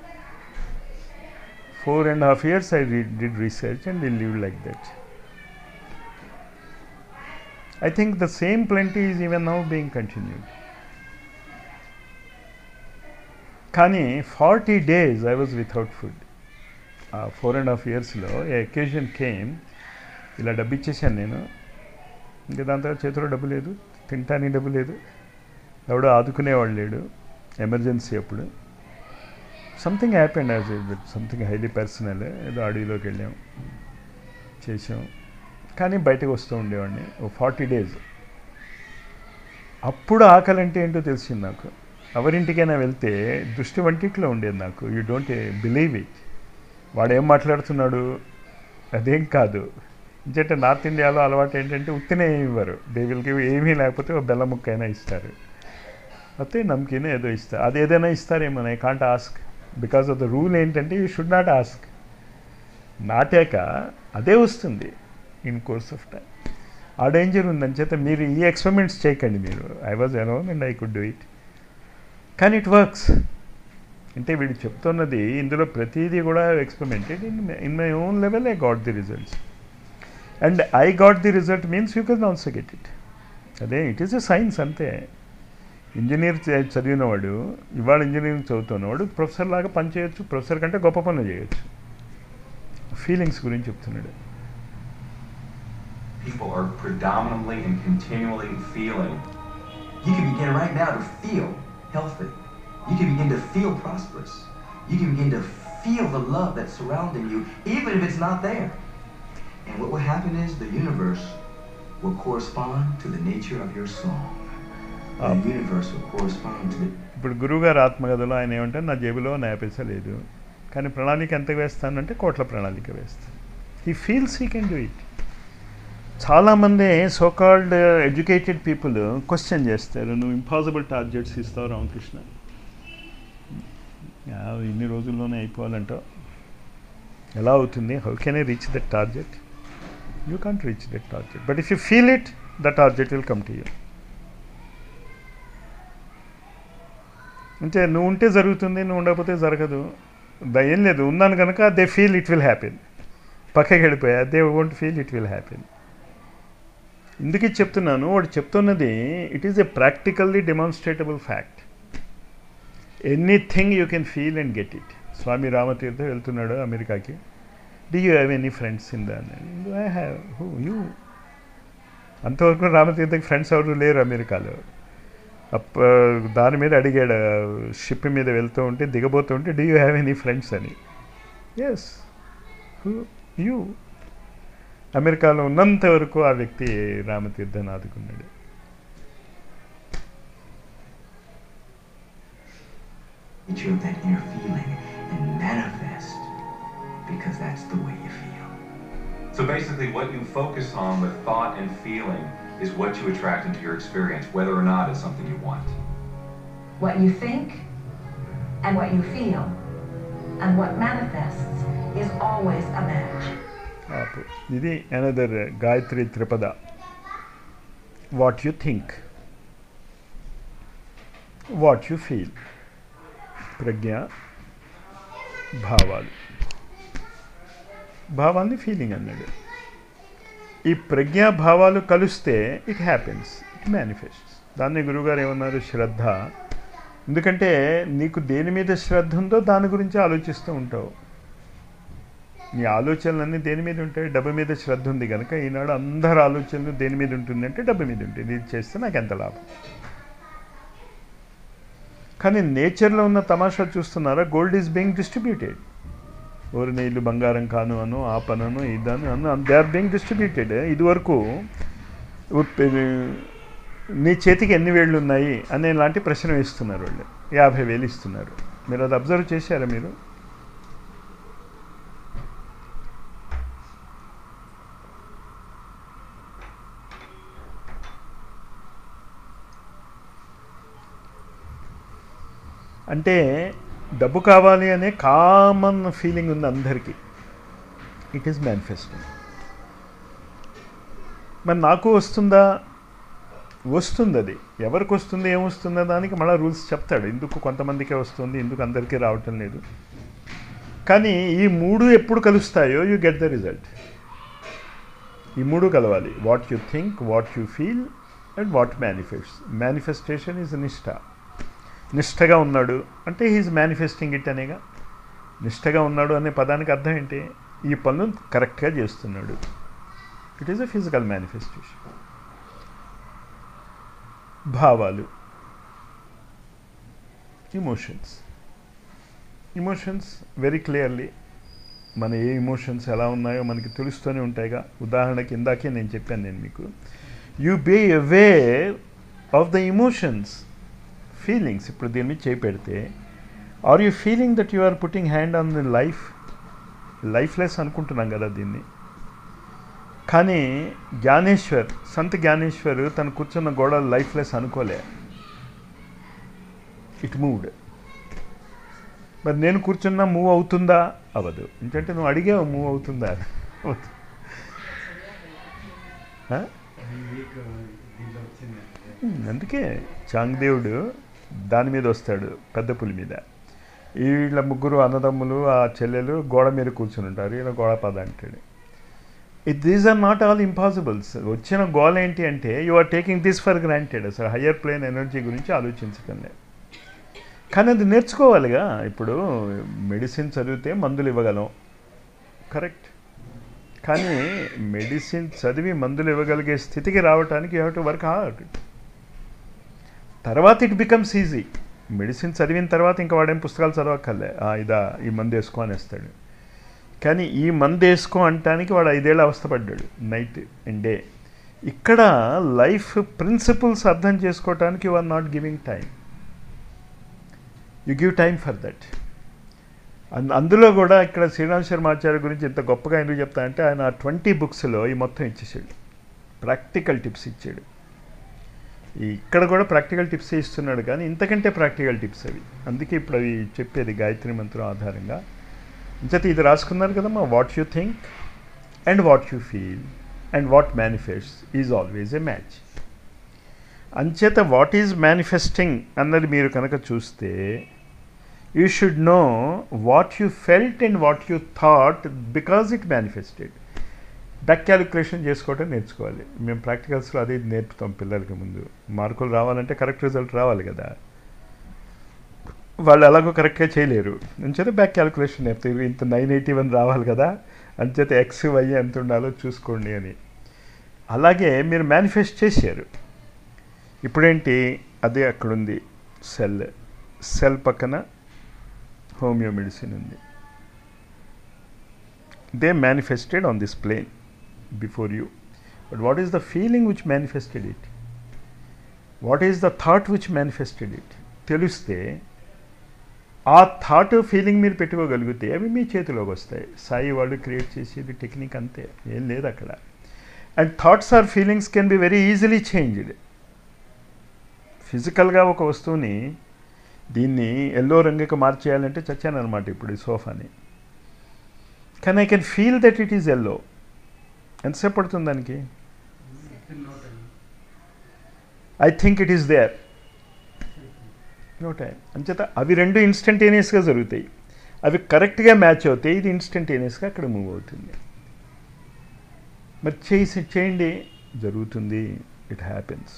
four and half years I did research and we live like that I think the same plenty is even now being continued. కానీ forty days I was without food ఆ four and half ఇయర్స్లో a occasion came ఇలా డబ్బు ఇచ్చేసాను నేను ఇంకా దాని తర్వాత చేతిలో డబ్బు లేదు తినటానికి డబ్బు లేదు ఎవడో ఆదుకునేవాడు లేడు ఎమర్జెన్సీ అప్పుడు something happened as something highly personal ఏదో అడవిలోకి వెళ్ళాం చేసాం కానీ బయటకు వస్తూ ఉండేవాడిని ఓ ఫార్టీ డేస్ అప్పుడు ఆకలి అంటే ఏంటో తెలిసింది నాకు ఎవరింటికైనా వెళ్తే దృష్టి వంటిట్లో ఉండేది నాకు యూ డోంట్ బిలీవ్ ఇట్ వాడు ఏం మాట్లాడుతున్నాడు అదేం కాదు ఇంకంటే నార్త్ ఇండియాలో అలవాటు ఏంటంటే ఉత్తినే ఇవ్వరు దేవులకి ఏమీ లేకపోతే ఒక బెల్ల ముక్క అయినా ఇస్తారు అయితే నమ్కినే ఏదో ఇస్తారు అది ఏదైనా ఇస్తారేమో I can't ask because of the rule ఏంటంటే యూ షుడ్ నాట్ ఆస్క్ నాటాక అదే వస్తుంది ఇన్ కోర్స్ ఆఫ్ టైం ఆ డేంజర్ ఉందని చేత మీరు ఈ ఎక్స్పెరిమెంట్స్ చేయకండి మీరు I was alone and I could do it కానీ ఇట్ వర్క్స్ అంటే వీడు చెప్తున్నది ఇందులో ప్రతిదీ కూడా experimented in in my own level I got the results and I got the result means you can also get it అదే it is a science అంతే engineer చదివినవాడు ఇవాళ ఇంజనీరింగ్ చదువుతున్నవాడు ప్రొఫెసర్ లాగా పని చేయొచ్చు ప్రొఫెసర్ కంటే గొప్ప పనులు చేయొచ్చు ఫీలింగ్స్ గురించి చెప్తున్నాడు people are predominantly and continually feeling. You can begin right now to feel healthy. You can begin to feel prosperous. You can begin to feel the love that's surrounding you, even if it's not there. And what will happen is the universe will correspond to the nature of your soul. The Um, universe will correspond to the ఇప్పుడు గురువుగారు ఆత్మగదలో ఆయన ఏమంటే నా జేబులో నా పైసా లేదు కానీ ప్రణాళిక ఎంత వేస్తానంటే కోట్ల ప్రణాళిక వేస్తాను he feels he can do it చాలామంది సోకాల్డ్ ఎడ్యుకేటెడ్ పీపుల్ క్వశ్చన్ చేస్తారు నువ్వు ఇంపాసిబుల్ టార్గెట్స్ ఇస్తావు రామకృష్ణ యా, ఇన్ని రోజుల్లోనే అయిపోవాలంటావు ఎలా అవుతుంది how can I reach that target you can't reach that target but if you feel it the target will come to you అంటే నువ్వు ఉంటే జరుగుతుంది నువ్వు ఉండకపోతే జరగదు ద- ఏం లేదు ఉన్నాను కనుక they feel it will happen పక్కకి వెళ్ళిపోయా they won't feel it will happen ఇందుకే చెప్తున్నాను వాడు చెప్తున్నది it is a practically demonstrable fact anything you can feel and get it Swami Ramatirtha వెళ్తున్నాడు అమెరికాకి do you have any friends in the I have who you అంతవరకు రామతీర్థకి ఫ్రెండ్స్ ఎవరు లేరు అమెరికాలో అప్ప దాని మీద అడిగాడు షిప్ మీద వెళ్తూ ఉంటే దిగబోతూ ఉంటే do you have any friends అని ఎస్ హూ యూ అమెరికాలో ఉన్నంత వరకు ఆ వ్యక్తి రామతీర్థని ఆదుకున్నాడు nature of that inner feeling and manifest because that's the way you feel. So basically, what you focus on with thought and feeling is what you attract into your experience, whether or not it's something you want. What you think and what you feel and what manifests is always a match. ఆపు. ఇది another Gayatri త్రిపద what you think what you feel ప్రజ్ఞ భావాలు భావాన్ని feeling అన్నాడు ఈ ప్రజ్ఞా భావాలు కలిస్తే ఇట్ హ్యాపెన్స్ ఇట్ మేనిఫెస్ట్స్ దాన్ని గురువుగారు ఏమన్నారు శ్రద్ధ ఎందుకంటే నీకు దేని మీద శ్రద్ధ ఉందో దాని గురించి ఆలోచిస్తూ ఉంటావు నీ ఆలోచనలన్నీ దేని మీద ఉంటాయి డబ్బు మీద శ్రద్ధ ఉంది కనుక ఈనాడు అందరి ఆలోచనలు దేని మీద ఉంటుందంటే డబ్బు మీద ఉంటుంది ఇది చేస్తే నాకు ఎంత లాభం కానీ నేచర్లో ఉన్న తమాషా చూస్తున్నారా గోల్డ్ ఈజ్ బీయింగ్ డిస్ట్రిబ్యూటెడ్ ఓరి నీళ్ళు బంగారం కాను అను ఆ పనను ఇదను అను దే ఆర్ బీయింగ్ డిస్ట్రిబ్యూటెడ్ ఇదివరకు ఉప్- నీ చేతికి ఎన్ని వేళ్ళు ఉన్నాయి అనే లాంటి ప్రశ్న వేస్తున్నారు వాళ్ళు యాభై వేలు ఇస్తున్నారు మీరు అది అబ్జర్వ్ చేశారా మీరు అంటే డబ్బు కావాలి అనే కామన్ ఫీలింగ్ ఉంది అందరికీ ఇట్ ఈస్ మేనిఫెస్టింగ్ మరి నాకు వస్తుందా వస్తుంది అది ఎవరికి వస్తుంది ఏమొస్తుందో దానికి మళ్ళీ రూల్స్ చెప్తాడు ఎందుకు కొంతమందికే వస్తుంది ఎందుకు అందరికీ రావటం లేదు కానీ ఈ మూడు ఎప్పుడు కలుస్తాయో యూ గెట్ ద రిజల్ట్ ఈ మూడు కలవాలి what you think what you feel and what manifest manifestation is నిష్ఠ నిష్ఠగా ఉన్నాడు అంటే హీఈస్ మేనిఫెస్టింగ్ ఇట్ అనేగా నిష్ఠగా ఉన్నాడు అనే పదానికి అర్థం ఏంటి ఈ పనులు కరెక్ట్గా చేస్తున్నాడు it is a physical manifestation భావాలు ఇమోషన్స్ ఇమోషన్స్ వెరీ క్లియర్లీ మన ఏ ఇమోషన్స్ ఎలా ఉన్నాయో మనకి తెలుస్తూనే ఉంటాయిగా ఉదాహరణకి ఇందాకే నేను చెప్పాను నేను మీకు you be aware of the emotions feelings ఇప్పుడు దీని మీద చేయి పెడితే are you feeling that you are putting hand on the life lifeless అనుకుంటున్నాం కదా దీన్ని కానీ జ్ఞానేశ్వర్ సంత్ జ్ఞానేశ్వర్ తను కూర్చున్న గోడ లైఫ్లెస్ అనుకోలే ఇట్ మూవ్డ్ మరి నేను కూర్చున్నా మూవ్ అవుతుందా అవ్వదు ఎందుకంటే నువ్వు అడిగావు మూవ్ అవుతుందా అని. అవ్వదు. ఆ? ఉమ్, అందుకే చాంగ్దేవుడు దాని మీద వస్తాడు పెద్ద పులి మీద వీళ్ళ ముగ్గురు అన్నదమ్ములు ఆ చెల్లెలు గోడ మీద కూర్చుని ఉంటారు ఈయన గోడ పద అంటాడు it these are not all impossibles వచ్చిన గోల్ ఏంటి అంటే you are taking this for granted అసలు హయ్యర్ ప్లేన్ ఎనర్జీ గురించి ఆలోచించడం లేదు కానీ అది నేర్చుకోవాలిగా ఇప్పుడు మెడిసిన్ చదివితే మందులు ఇవ్వగలం కరెక్ట్ కానీ మెడిసిన్ చదివి మందులు ఇవ్వగలిగే స్థితికి రావడానికి you have to work hard తర్వాత ఇట్ బికమ్స్ ఈజీ మెడిసిన్ చదివిన తర్వాత ఇంకా వాడేం పుస్తకాలు చదవక్కర్లే "ఆ, ఇదా ఈ మందు వేసుకో అని వేస్తాడు కానీ ఈ మందు వేసుకో అంటానికి వాడు ఐదేళ్ళు అవస్థపడ్డాడు నైట్ అండ్ డే ఇక్కడ లైఫ్ ప్రిన్సిపల్స్ అర్థం చేసుకోవటానికి you are not giving time you give time for that అన్- అందులో కూడా ఇక్కడ శ్రీరామ్ శర్మాచార్య గురించి ఇంత గొప్పగా ఎందుకు చెప్తా అంటే ఆయన ట్వంటీ బుక్స్లో ఈ మొత్తం ఇచ్చేసాడు ప్రాక్టికల్ టిప్స్ ఇచ్చాడు ఈ ఇక్కడ కూడా ప్రాక్టికల్ టిప్స్ ఇస్తున్నాడు కానీ ఇంతకంటే ప్రాక్టికల్ టిప్స్ అవి అందుకే ఇప్పుడు అవి చెప్పేది గాయత్రి మంత్రం ఆధారంగా ఇంచేత ఇది రాసుకున్నారు కదమ్మా what you think and what you feel and what manifest is always a match అంచేత వాట్ ఈజ్ మేనిఫెస్టింగ్ అన్నది మీరు కనుక చూస్తే you should know what you felt and what you thought because it manifested back calculation చేసుకోవటం నేర్చుకోవాలి మేము ప్రాక్టికల్స్లో అది నేర్పుతాం పిల్లలకి ముందు మార్కులు రావాలంటే కరెక్ట్ రిజల్ట్ రావాలి కదా వాళ్ళు ఎలాగో కరెక్ట్గా చేయలేరు అంచేత బ్యాక్ క్యాలిక్యులేషన్ నేర్పుతారు ఇంత నైన్ ఎయిటీ వన్ రావాలి కదా అంచేత ఎక్స్ వై ఎంత ఉండాలో చూసుకోండి అని అలాగే మీరు మేనిఫెస్ట్ చేశారు ఇప్పుడేంటి అదే అక్కడుంది సెల్ సెల్ పక్కన హోమియో మెడిసిన్ ఉంది they manifested on this plane before you but what is the feeling which manifested it what is the thought which manifested it తెలిస్తే ఆ థాట్ ఫీలింగ్ మీరు పెట్టుకోగలిగితే అవి మీ చేతిలోకి వస్తాయి సాయి వాళ్ళు క్రియేట్ చేసేది టెక్నిక్ అంతే ఏం లేదు అక్కడ and thoughts or feelings can be very easily changed ఫిజికల్గా ఒక వస్తువుని దీన్ని ఎల్లో రంగుకి మార్చేయాలంటే చచ్చాను అనమాట ఇప్పుడు ఈ సోఫాని కానీ I can feel that it is yellow ఎంతసేపు పడుతుంది దానికి I think it is there no time అంచేత అవి రెండు ఇన్స్టంటేనియస్గా జరుగుతాయి అవి కరెక్ట్గా మ్యాచ్ అవుతాయి ఇది ఇన్స్టంటేనియస్గా అక్కడ మూవ్ అవుతుంది మరి చేసి చేయండి జరుగుతుంది ఇట్ హ్యాపెన్స్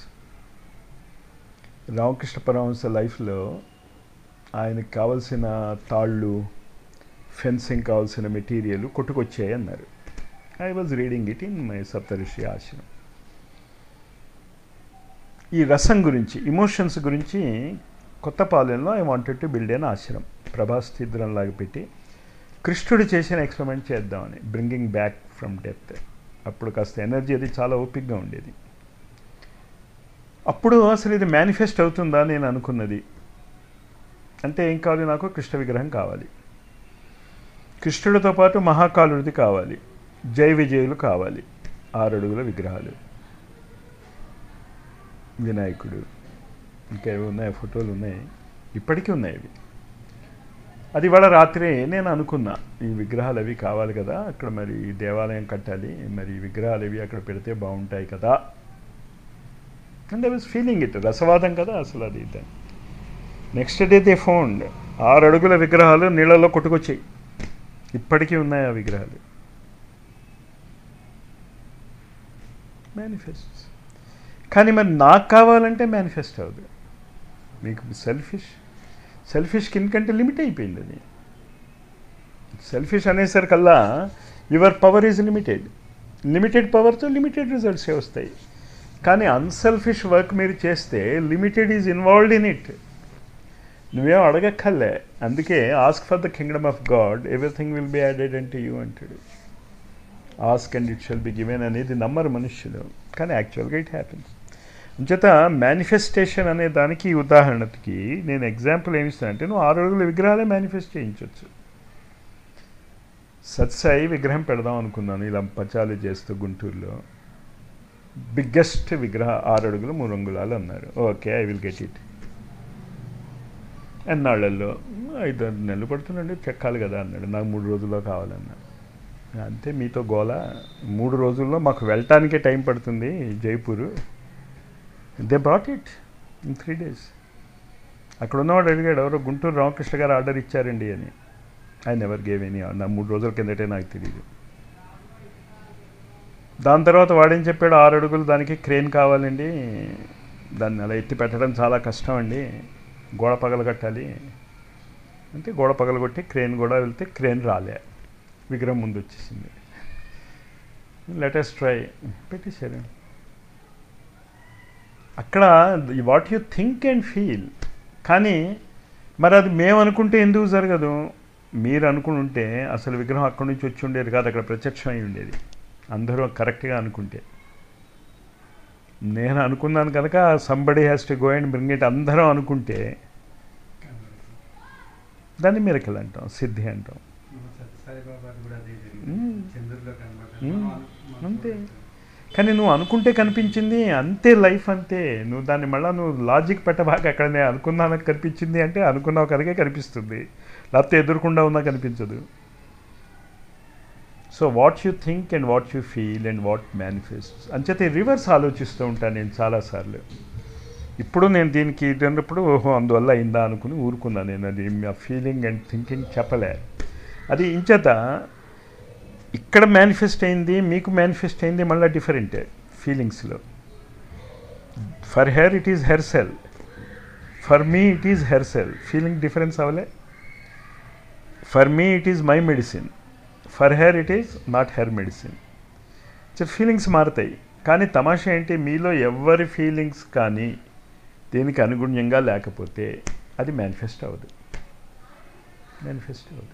రామకృష్ణ పరమహంస లైఫ్లో ఆయనకు కావలసిన తాళ్ళు ఫెన్సింగ్ కావాల్సిన మెటీరియల్ కొట్టుకొచ్చాయి అన్నారు I was reading it in my Saptarishi ఆశ్రమం ఈ రసం గురించి ఇమోషన్స్ గురించి కొత్త పాలెంలో I wanted to build an ఆశ్రమం ప్రభాస్ తీద్రం లాగా పెట్టి కృష్ణుడు చేసిన ఎక్స్పెరిమెంట్ చేద్దామని బ్రింగింగ్ బ్యాక్ ఫ్రమ్ డెత్ అప్పుడు కాస్త ఎనర్జీ అది చాలా ఓపిక్గా ఉండేది అప్పుడు అసలు ఇది మేనిఫెస్ట్ అవుతుందా నేను అనుకున్నది అంటే ఏం కావాలి నాకు కృష్ణ విగ్రహం కావాలి కృష్ణుడితో పాటు మహాకాలుడిది కావాలి జై విజయులు కావాలి ఆరడుగుల విగ్రహాలు వినాయకుడు ఇంకా ఏవి ఉన్నాయి ఫోటోలు ఉన్నాయి ఇప్పటికీ ఉన్నాయి అవి అది ఇవాళ రాత్రి నేను అనుకున్నా ఈ విగ్రహాలు అవి కావాలి కదా అక్కడ మరి ఈ దేవాలయం కట్టాలి మరి ఈ విగ్రహాలు అవి అక్కడ పెడితే బాగుంటాయి కదా and I was feeling it రసవాదం కదా అసలు అది ఇది నెక్స్ట్ డే దే ఫౌండ్ ఆరు అడుగుల విగ్రహాలు నీళ్ళలో కొట్టుకొచ్చాయి ఇప్పటికీ ఉన్నాయి ఆ విగ్రహాలు మేనిఫెస్ట్ కానీ మరి నాకు కావాలంటే మేనిఫెస్ట్ అవ్వదు మీకు సెల్ఫిష్ సెల్ఫిష్ కింద కంటే లిమిట్ అయిపోయింది అది సెల్ఫిష్ అనేసరికల్లా your power is limited limited పవర్తో లిమిటెడ్ రిజల్ట్సే వస్తాయి కానీ అన్సెల్ఫిష్ వర్క్ మీరు చేస్తే limited is involved in it నువ్వేం అడగక్కర్లే అందుకే ask for the kingdom of God everything will be added అంటే యూ అంటాడు ask and it shall be given అనేది నమ్మరు మనుష్యులు కానీ యాక్చువల్గా ఇట్ హ్యాపెన్స్ అంచేత మేనిఫెస్టేషన్ అనే దానికి ఉదాహరణకి నేను ఎగ్జాంపుల్ ఏమి ఇస్తానంటే నువ్వు ఆరు అడుగుల విగ్రహాలే మేనిఫెస్ట్ చేయించవచ్చు సత్సాయి విగ్రహం పెడదాం అనుకున్నాను ఇలా పచాలు చేస్తూ గుంటూరులో బిగ్గెస్ట్ విగ్రహ ఆరు అడుగులు మూడు అంగుళాలు అన్నారు okay I will get it ఎన్నాళ్ళల్లో ఐదు ఆరు నెలలు పడుతుందండి చెక్కాలి కదా అన్నాడు నాకు మూడు రోజుల్లో కావాలన్నాడు అంతే మీతో గోల మూడు రోజుల్లో మాకు వెళ్ళటానికే టైం పడుతుంది Jaipur they brought it in three days అక్కడ ఉన్నవాడు అడిగాడు ఎవరో గుంటూరు రామకృష్ణ గారు ఆర్డర్ ఇచ్చారండి అని ఐ నెవర్ గేవ్ ఎనీ నా మూడు రోజుల కిందటే నాకు తెలియదు దాని తర్వాత వాడేం చెప్పాడు ఆరు అడుగులు దానికి క్రేన్ కావాలండి దాన్ని అలా ఎత్తి పెట్టడం చాలా కష్టం అండి గోడ పగల కట్టాలి అంటే గోడ పగలగొట్టి క్రేన్ కూడా వెళ్తే క్రేన్ రాలే విగ్రహం ముందు వచ్చేసింది లెటెస్ట్ ట్రై పెట్టేశారు అక్కడ what you think and feel కానీ మరి అది మేము అనుకుంటే ఎందుకు జరగదు మీరు అనుకుని ఉంటే అసలు విగ్రహం అక్కడి నుంచి వచ్చి ఉండేది కాదు అక్కడ ప్రత్యక్షం అయి ఉండేది అందరూ కరెక్ట్గా అనుకుంటే నేను అనుకున్నాను కనుక somebody has to go and bring it అందరం అనుకుంటే దాన్ని మిరకల్ అంటాం సిద్ధి అంటాం అంతే కానీ నువ్వు అనుకుంటే కనిపించింది అంతే లైఫ్ అంతే నువ్వు దాన్ని మళ్ళీ నువ్వు లాజిక్ పెట్టబాక అక్కడ నేను అనుకున్నానని కనిపించింది అంటే అనుకున్నావు కనుకే కనిపిస్తుంది లేకపోతే ఎదురుకుండా ఉన్నా కనిపించదు so what you think and what you feel and what manifest అంచేతే రివర్స్ ఆలోచిస్తూ ఉంటాను నేను చాలాసార్లు ఇప్పుడు నేను దీనికి ఇదన్నప్పుడు ఓహో అందువల్ల అయిందా అనుకుని ఊరుకున్నాను నేను అది ఆ ఫీలింగ్ అండ్ థింకింగ్ చెప్పలే అది ఇంచేత ఇక్కడ మేనిఫెస్ట్ అయింది మీకు మేనిఫెస్ట్ అయింది మళ్ళీ డిఫరెంటే ఫీలింగ్స్లో for her it is her cell for me it is her cell feeling difference అవలే for me it is my medicine for her it is not her medicine so feelings మారుతాయి కానీ తమాషా ఏంటి మీలో ఎవరి ఫీలింగ్స్ కానీ దీనికి అనుగుణ్యంగా లేకపోతే అది మేనిఫెస్ట్ అవ్వదు మేనిఫెస్ట్ అవ్వదు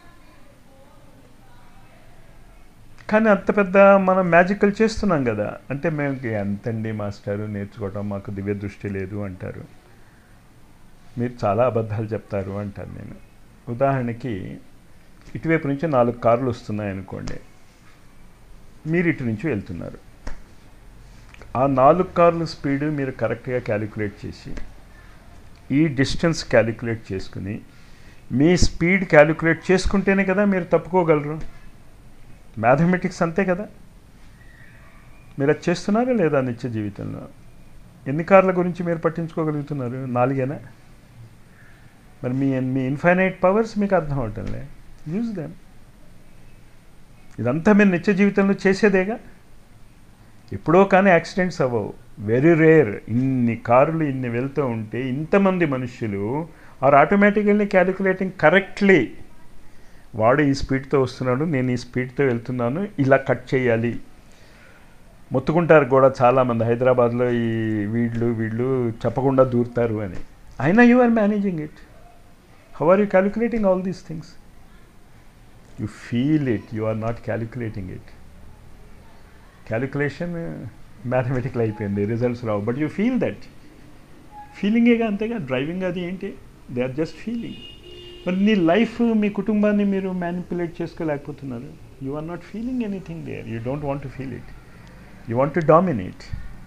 కానీ అంత పెద్ద మనం మ్యాజికల్ చేస్తున్నాం కదా అంటే మేము ఎంతండి మాస్టారు నేర్చుకోవటం మాకు దివ్య దృష్టి లేదు అంటారు మీరు చాలా అబద్ధాలు చెప్తారు అంటాను నేను ఉదాహరణకి ఇటువైపు నుంచి నాలుగు కార్లు వస్తున్నాయి అనుకోండి మీరు ఇటు నుంచి వెళ్తున్నారు ఆ నాలుగు కార్ల స్పీడ్ మీరు కరెక్ట్గా క్యాలిక్యులేట్ చేసి ఈ డిస్టెన్స్ క్యాలిక్యులేట్ చేసుకుని మీ స్పీడ్ క్యాలిక్యులేట్ చేసుకుంటేనే కదా మీరు తప్పుకోగలరు మ్యాథమెటిక్స్ అంతే కదా మీరు అది చేస్తున్నారా లేదా నిత్య జీవితంలో ఎన్ని కార్ల గురించి మీరు పట్టించుకోగలుగుతున్నారు నాలుగేనా మరి మీ మీ ఇన్ఫైనైట్ పవర్స్ మీకు అర్థం అవటంలే యూజ్ దెమ్ ఇదంతా మీరు నిత్య జీవితంలో చేసేదేగా ఎప్పుడో కానీ యాక్సిడెంట్స్ అవ్వవు వెరీ రేర్ ఇన్ని కారులు ఇన్ని వెళ్తూ ఉంటే ఇంతమంది మనుషులు ఆర్ ఆటోమేటికల్లీ క్యాలిక్యులేటింగ్ కరెక్ట్లీ వాడు ఈ స్పీడ్తో వస్తున్నాడు నేను ఈ స్పీడ్తో వెళ్తున్నాను ఇలా కట్ చేయాలి మొత్తుకుంటారు కూడా చాలామంది హైదరాబాద్లో ఈ వీళ్ళు వీళ్ళు చెప్పకుండా దూరుతారు అని అయినా you are managing it how are you calculating all these things you feel it you are not calculating it calculation mathematical అయిపోయింది రిజల్ట్స్ రావు బట్ యూ ఫీల్ దట్ ఫీలింగేగా అంతేగా డ్రైవింగ్ అది ఏంటి దే ఆర్ జస్ట్ ఫీలింగ్ మరి నీ life మీ కుటుంబాన్ని మీరు మ్యానిపులేట్ చేసుకోలేకపోతున్నారు you are not feeling anything there you don't want to feel it you want to dominate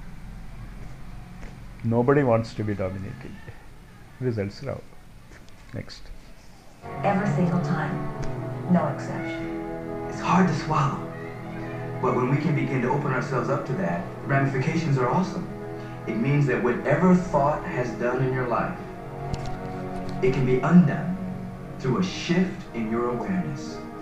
nobody wants to be dominated results రావు next Every single time. No exception. It's hard to swallow. But when we can begin to open ourselves up to that, ramifications are awesome. It means that whatever thought has done in your life, it can be undone through a shift in your awareness.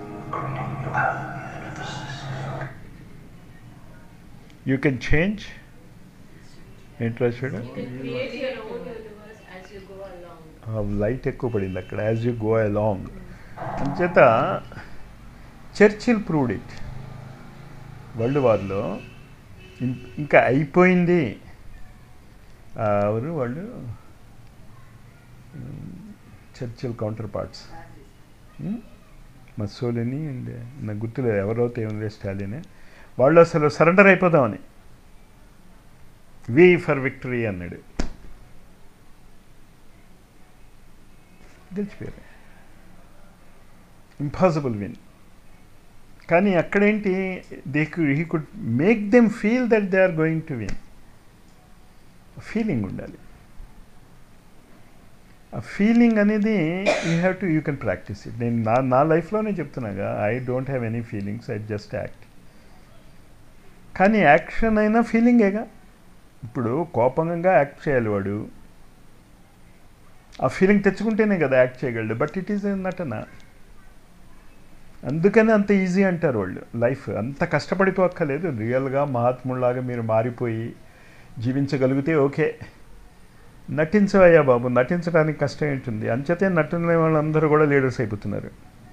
You can change ఏంట్రా చూడ You can create your own universe as you go along. Light ఎక్కువ పడింది అక్కడ as you go along అంచేత Churchill proved it world వార్లో ఇం- ఇంకా అయిపోయింది ఆ, ఎవరు వాళ్ళు Churchill counter parts Mussolini and నాకు గుర్తులేదు ఎవరైతే ఏముంది స్టాలిన్ వాళ్ళు అసలు సరెండర్ అయిపోదామని వి ఫర్ విక్టరీ అన్నాడు గెలిచిపోయారు ఇంపాసిబుల్ విన్ కానీ అక్కడేంటి they he could make them feel that they are going to win feeling ఉండాలి ఆ ఫీలింగ్ అనేది you have to you can practice it నేను నా నా లైఫ్లోనే చెప్తున్నాగా I don't have any feelings I just act కానీ యాక్షన్ అయినా ఫీలింగేగా ఇప్పుడు కోపంగా యాక్ట్ చేయాలి వాడు ఆ ఫీలింగ్ తెచ్చుకుంటేనే కదా యాక్ట్ చేయగలడు బట్ ఇట్ ఈజ్ నటన అందుకని అంత ఈజీ అంటారు వాళ్ళు లైఫ్ అంత కష్టపడిపోక్కర్లేదు రియల్గా మహాత్ములాగా మీరు మారిపోయి జీవించగలిగితే ఓకే నటించవయ్యా బాబు నటించడానికి కష్టం ఏంటుంది అంచేతే నటిన వాళ్ళందరూ కూడా లీడర్స్ అయిపోతున్నారు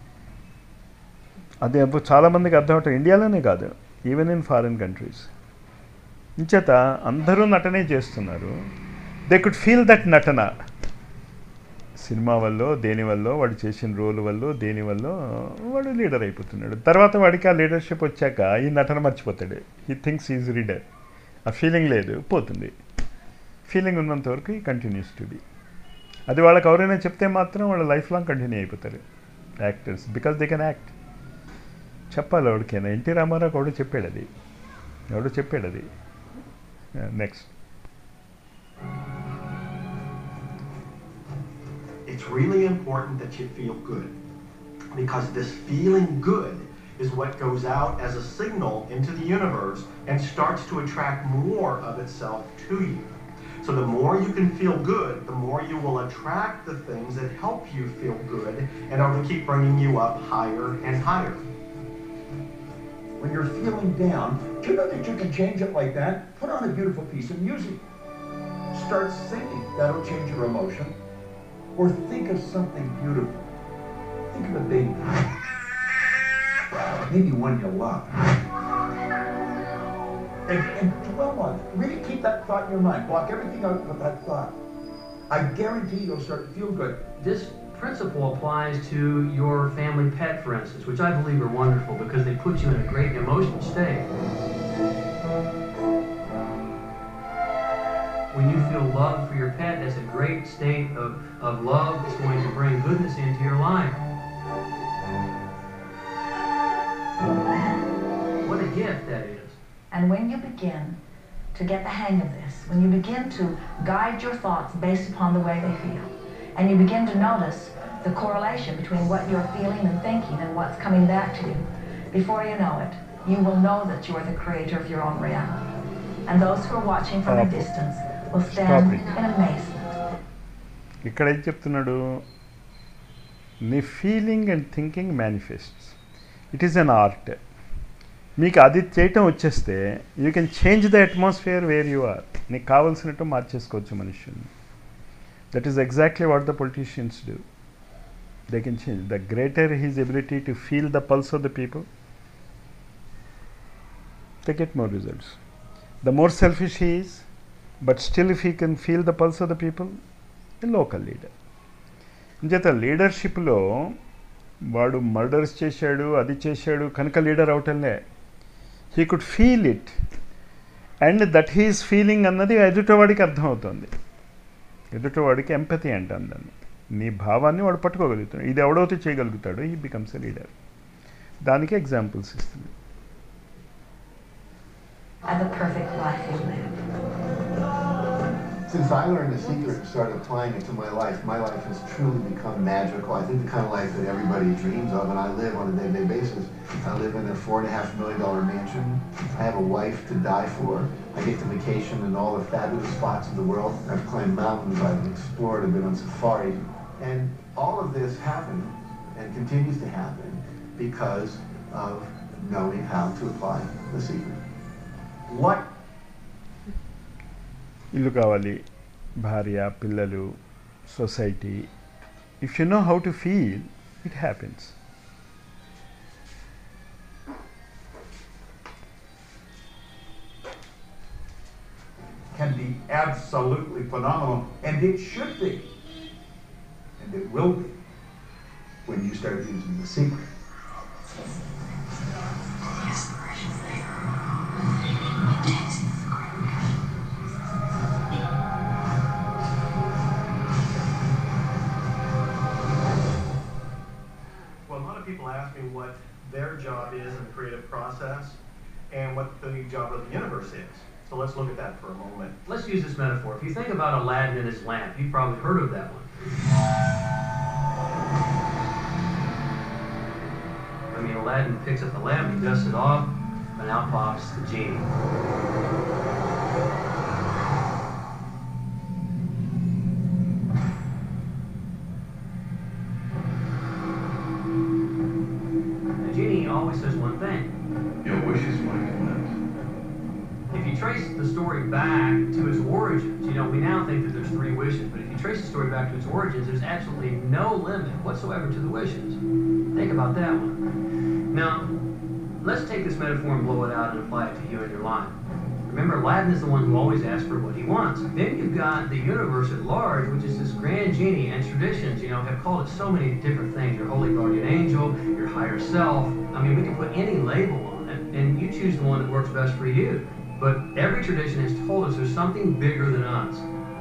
అది అప్పుడు చాలామందికి అర్థం అవటం ఇండియాలోనే కాదు ఈవెన్ ఇన్ ఫారిన్ కంట్రీస్ ఇంచేత అందరూ నటనే చేస్తున్నారు దే కుడ్ ఫీల్ దట్ నటన సినిమా వల్ల దేని వల్ల వాడు చేసిన రోల్ వల్ల దేని వల్ల వాడు లీడర్ అయిపోతున్నాడు తర్వాత వాడికి ఆ లీడర్షిప్ వచ్చాక ఈ నటన మర్చిపోతాడు ఈ థింగ్స్ ఈజ్ రీడర్ ఆ ఫీలింగ్ లేదు పోతుంది ఫీలింగ్ ఉన్నంత వరకు ఈ కంటిన్యూస్ టు బి అది వాళ్ళకి ఎవరైనా చెప్తే మాత్రం వాళ్ళ లైఫ్ లాంగ్ కంటిన్యూ అయిపోతారు actors because they can act చెప్పాలి ఎవరికైనా ఎన్టీ రామారావు ఎవడో చెప్పాడు అది ఎవడో చెప్పాడు అది next It's really important that you feel good because this feeling good is what goes out as a signal into the universe and starts to attract more of itself to you. So the more you can feel good, the more you will attract the things that help you feel good and are to keep bringing you up higher and higher. When you're feeling down, do you know that you can change it like that? Put on a beautiful piece of music. Start singing. That'll change your emotion. Or think of something beautiful. Think of a baby. Maybe one you love. And, and dwell on it. Really keep that thought in your mind. Block everything out but that thought. I guarantee you'll start to feel good. This principle applies to your family pet, for instance, which I believe are wonderful because they put you in a great emotional state. When you feel love for your pet, that's a great state of, of love that's going to bring goodness into your life. What a gift that is. And when you begin to get the hang of this, when you begin to guide your thoughts based upon the way they feel, and you begin to notice the correlation between what you're feeling and thinking and what's coming back to you, before you know it, you will know that you are the creator of your own reality. And those who are watching from a Stop. distance will stand Stop it. in amazement. ఇక్కడ ఏం చెప్తున్నాడు నీ feeling and thinking manifests it is an art మీకు అది చేయటం వచ్చేస్తే you can change the atmosphere where you are నీకు కావాల్సినట్టు మార్చేసుకోవచ్చు మనుషుల్ని that is exactly what the politicians do they can change the greater his ability to feel the pulse of the people they get more results. The more selfish he is, but still if he can feel the pulse of the people, a local leader. అంచేత లీడర్షిప్లో వాడు murders చేశాడు అది చేశాడు కనుక leader అవటంలే he could feel it and that his feeling అన్నది ఎదుటవాడికి అర్థమవుతుంది ఎదుటవాడికి ఎంపతి అంటాను దాన్ని నీ భావాన్ని వాడు పట్టుకోగలుగుతాడు ఇది ఎవడైతే చేయగలుగుతాడో ఈ బికమ్స్ ఎ లీడర్ దానికి ఎగ్జాంపుల్స్ ఇస్తుంది And the perfect life you live. Since I learned the secret and started applying it to my life, my life has truly become magical. I think the kind of life that everybody dreams of, and I live on a day-to-day basis. I live in a four and a half million dollar mansion. I have a wife to die for. I get to vacation in all the fabulous spots of the world. I've climbed mountains, I've explored, I've been on safari. And all of this happened and continues to happen because of knowing how to apply the secret. What ఇల్లు కావాలి భార్య పిల్లలు society if you know how to feel it happens can be absolutely phenomenal, and it should be, and it will be, when you start using the secret. Well, a lot of people ask me what their job is in the creative process and what the job of the universe is. So let's look at that for a moment. Let's use this metaphor. If you think about Aladdin and his lamp, you've probably heard of that one. I mean, Aladdin picks up the lamp, he dusts it off, and out pops the genie. The genie always says one thing. Your wish is my command. If you trace the story back to its origins, you know, we now think that there's three wishes, but if you trace the story back to its origins, there's absolutely no limit whatsoever to the wishes. Think about that one. Now, let's take this metaphor and blow it out and apply it to you in your life. Remember, Aladdin is the one who always asks for what he wants. Then you've got the universe at large, which is this grand genie, and traditions, you know, have called it so many different things. Your holy guardian angel, your higher self. I mean, we can put any label on it, and you choose the one that works best for you. But every tradition has told us there's something bigger than us.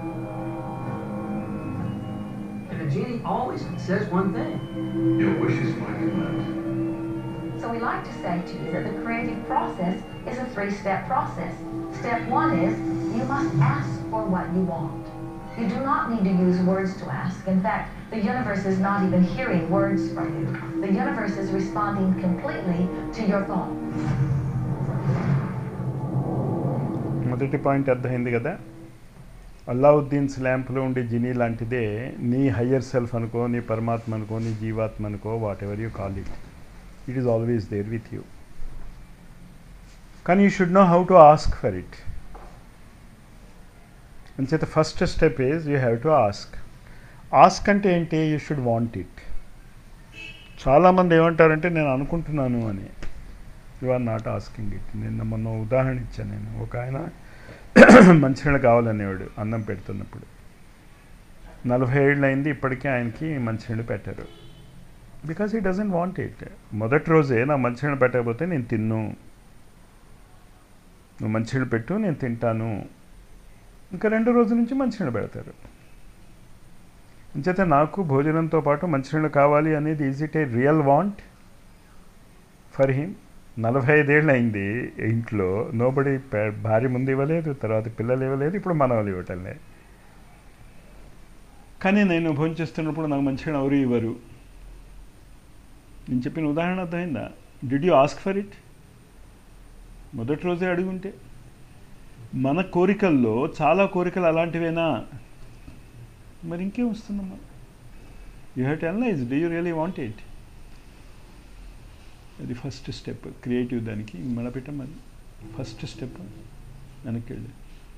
And the genie always says one thing. Your wish is my command. So we like to say to you that the creative process is a three-step process. Step one is you must ask for what you want. You do not need to use words to ask. In fact, the universe is not even hearing words from you. The universe is responding completely to your thought. మొదటి point అర్థమైంది కదా అల్లావుద్దీన్స్ ల్యాంప్లో ఉండే Gini లాంటిదే నీ higher self అనుకో నీ పరమాత్మ అనుకో నీ జీవాత్మ అనుకో whatever you call it it is always there with you కానీ you should know how to ask for it అంచేత first step is you have to ask ask అంటే ఏంటి యూ షుడ్ వాంట్ ఇట్ చాలామంది ఏమంటారంటే నేను అనుకుంటున్నాను అని you are not asking it నిన్న మొన్న ఉదాహరణ ఇచ్చాను నేను ఒక ఆయన మంచినీళ్ళు కావాలనేవాడు అన్నం పెడుతున్నప్పుడు నలభై ఏళ్ళు అయింది ఇప్పటికీ ఆయనకి మంచినీళ్ళు పెట్టారు బికాస్ ఈ డజంట్ వాంట్ ఇట్ మొదటి రోజే నా మంచినీళ్ళు పెట్టకపోతే నేను తిన్ను నువ్వు మంచినీళ్ళు పెట్టు నేను తింటాను ఇంకా రెండు రోజుల నుంచి మంచినీళ్ళు పెడతారు అంచేత నాకు భోజనంతో పాటు మంచినీళ్ళు కావాలి అనేది is it a real want for him నలభై ఐదేళ్ళు అయింది ఇంట్లో నోబడి భార్య ముందు ఇవ్వలేదు తర్వాత పిల్లలు ఇవ్వలేదు ఇప్పుడు మనవాళ్ళు ఇవ్వటం లేదు కానీ నేను భోజనం చేస్తున్నప్పుడు నాకు మంచిగా ఎవరు ఇవ్వరు నేను చెప్పిన ఉదాహరణ అర్థమైందా did you ask for it మొదటి రోజే అడుగుంటే మన కోరికల్లో చాలా కోరికలు అలాంటివేనా మరి ఇంకేం వస్తుందమ్మా you have to analyse do you really want it అది ఫస్ట్ స్టెప్ క్రియేటివ్ దానికి మడపెట్టమని ఫస్ట్ స్టెప్ వెనక్కి వెళ్ళి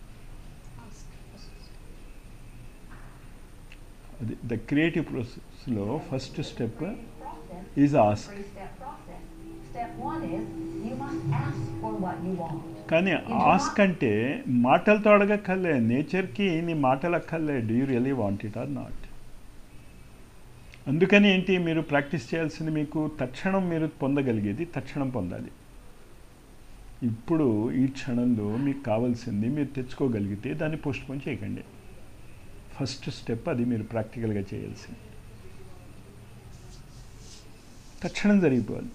అది ద క్రియేటివ్ ప్రాసెస్లో first step is ask Three-step process. Step one is you must ask for what you want. కానీ ask అంటే మాటలతో అడగక్కర్లే నేచర్కి నీ మాటలు అక్కర్లే do you really want it or not అందుకని ఏంటి మీరు ప్రాక్టీస్ చేయాల్సింది మీకు తక్షణం మీరు పొందగలిగేది తక్షణం పొందాలి ఇప్పుడు ఈ క్షణంలో మీకు కావాల్సింది మీరు తెచ్చుకోగలిగితే దాన్ని పోస్ట్ పోన్ చేయకండి ఫస్ట్ స్టెప్ అది మీరు ప్రాక్టికల్గా చేయాల్సింది తక్షణం జరిగిపోవాలి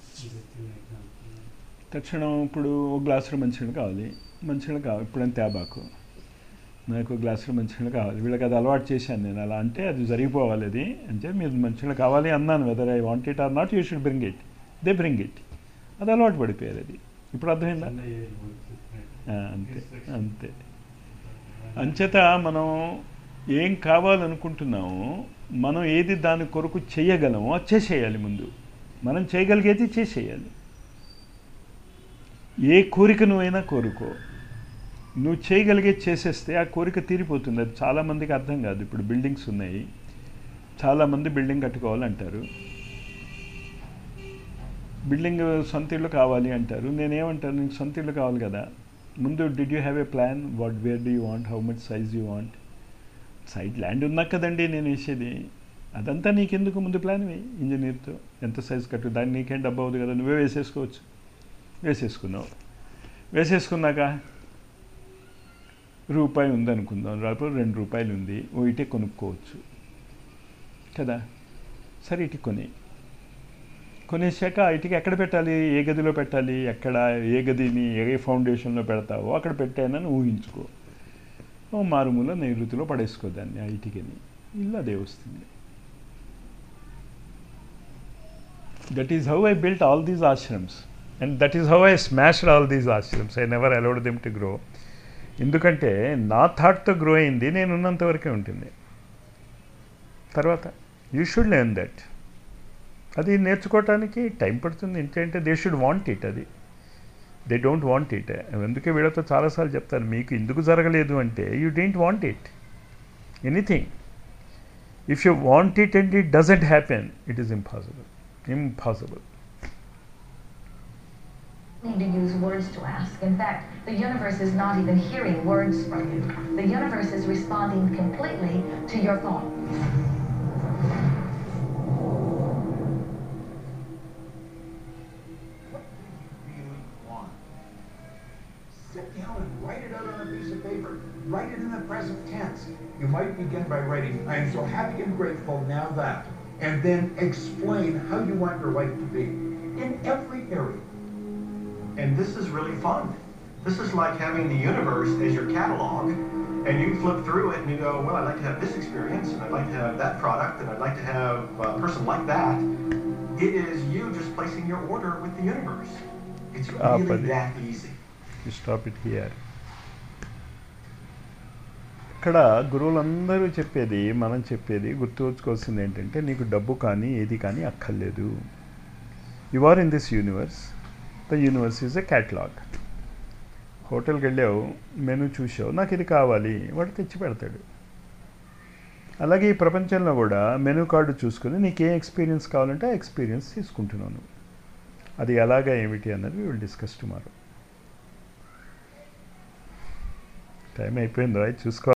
తక్షణం ఇప్పుడు ఒక గ్లాసులో మంచినీళ్ళు కావాలి మంచినీళ్ళు కావాలి ఇప్పుడంత తేబాకు నాకు ఒక గ్లాసులో మంచినీళ్ళు కావాలి వీళ్ళకి అది అలవాటు చేశాను నేను అలా అంటే అది జరిగిపోవాలి అది అంటే మీరు మంచినీళ్ళు కావాలి అన్నాను whether I want it or not you should bring it they bring it అది అలవాటు పడిపోయారు అది ఇప్పుడు అర్థమైందా ఆ, అంతే అంతే అంచేత మనం ఏం కావాలనుకుంటున్నామో మనం ఏది దాని కొరకు చేయగలమో అది చేసేయాలి ముందు మనం చేయగలిగేది చేసేయాలి ఏ కోరిక నువ్వైనా కోరుకో నువ్వు చేయగలిగేది చేసేస్తే ఆ కోరిక తీరిపోతుంది అది చాలామందికి అర్థం కాదు ఇప్పుడు బిల్డింగ్స్ ఉన్నాయి చాలామంది బిల్డింగ్ కట్టుకోవాలంటారు బిల్డింగ్ సొంత ఇల్లు కావాలి అంటారు నేనేమంటాను నీకు సొంత ఇల్లు కావాలి కదా ముందు did you have a plan what where do you want how much size you want side land ఉన్నా కదండి నేను వేసేది అదంతా నీకెందుకు ముందు ప్లాన్ వేయి ఇంజనీర్తో ఎంత సైజ్ కట్టు దాన్ని నీకేం డబ్బు అవుతుంది కదా నువ్వే వేసేసుకోవచ్చు వేసేసుకున్నావు వేసేసుకున్నాక రూపాయి ఉందనుకుందాం రాకపోతే రెండు రూపాయలు ఉంది ఓ ఇటే కొనుక్కోవచ్చు కదా సరే ఇటు కొని కొనేసాక ఆ ఇటుక ఎక్కడ పెట్టాలి ఏ గదిలో పెట్టాలి ఎక్కడ ఏ గదిని ఏ ఫౌండేషన్లో పెడతావో అక్కడ పెట్టానని ఊహించుకో ఓ మారుమూల నైరుతిలో పడేసుకో దాన్ని ఆ ఇటుకని ఇల్లు అదే వస్తుంది that is how I built all these ashrams and that is how I smashed all these ashrams I never allowed them to grow ఎందుకంటే నా థాట్తో గ్రో అయింది నేను ఉన్నంత వరకే ఉంటుంది తర్వాత యూ షుడ్ లెర్న్ దట్ అది నేర్చుకోవటానికి టైం పడుతుంది ఏంటంటే దే షుడ్ వాంట్ ఇట్ అది దే డోంట్ వాంట్ ఇట్ అందుకే వీళ్ళతో చాలాసార్లు చెప్తాను మీకు ఎందుకు జరగలేదు అంటే you don't want it anything if you want it and it doesn't happen it is impossible impossible need to use words to ask. In fact, the universe is not even hearing words from you. The universe is responding completely to your thought. really want. Sit down and write it out on a piece of paper. Write it in the present tense. You might begin by writing, I am so happy and grateful now that, and then explain how you want your life to be in every area. And this is really fun. This is like having the universe as your catalog, and you flip through it and you go, well, I'd like to have this experience, and I'd like to have that product, and I'd like to have a person like that. It is you just placing your order with the universe. It's Ah, really but- that easy. You stop it here ఇక్కడ గురువులందరూ చెప్పేది మనం చెప్పేది గుర్తుంచుకోవాల్సింది ఏంటంటే నీకు డబ్బు కానీ ఏది కానీ అక్కర్లేదు you are in this universe the universe is a catalogue హోటల్కి వెళ్ళావు మెనూ చూసావు నాకు ఇది కావాలి వాడు తెచ్చి పెడతాడు అలాగే ఈ ప్రపంచంలో కూడా మెనూ కార్డు చూసుకుని నీకు ఏ ఎక్స్పీరియన్స్ కావాలంటే ఆ ఎక్స్పీరియన్స్ తీసుకుంటున్నావు నువ్వు అది ఎలాగా ఏమిటి అన్నది విల్ డిస్కస్ టుమారో టైం అయిపోయింది రాయ్ చూసుకో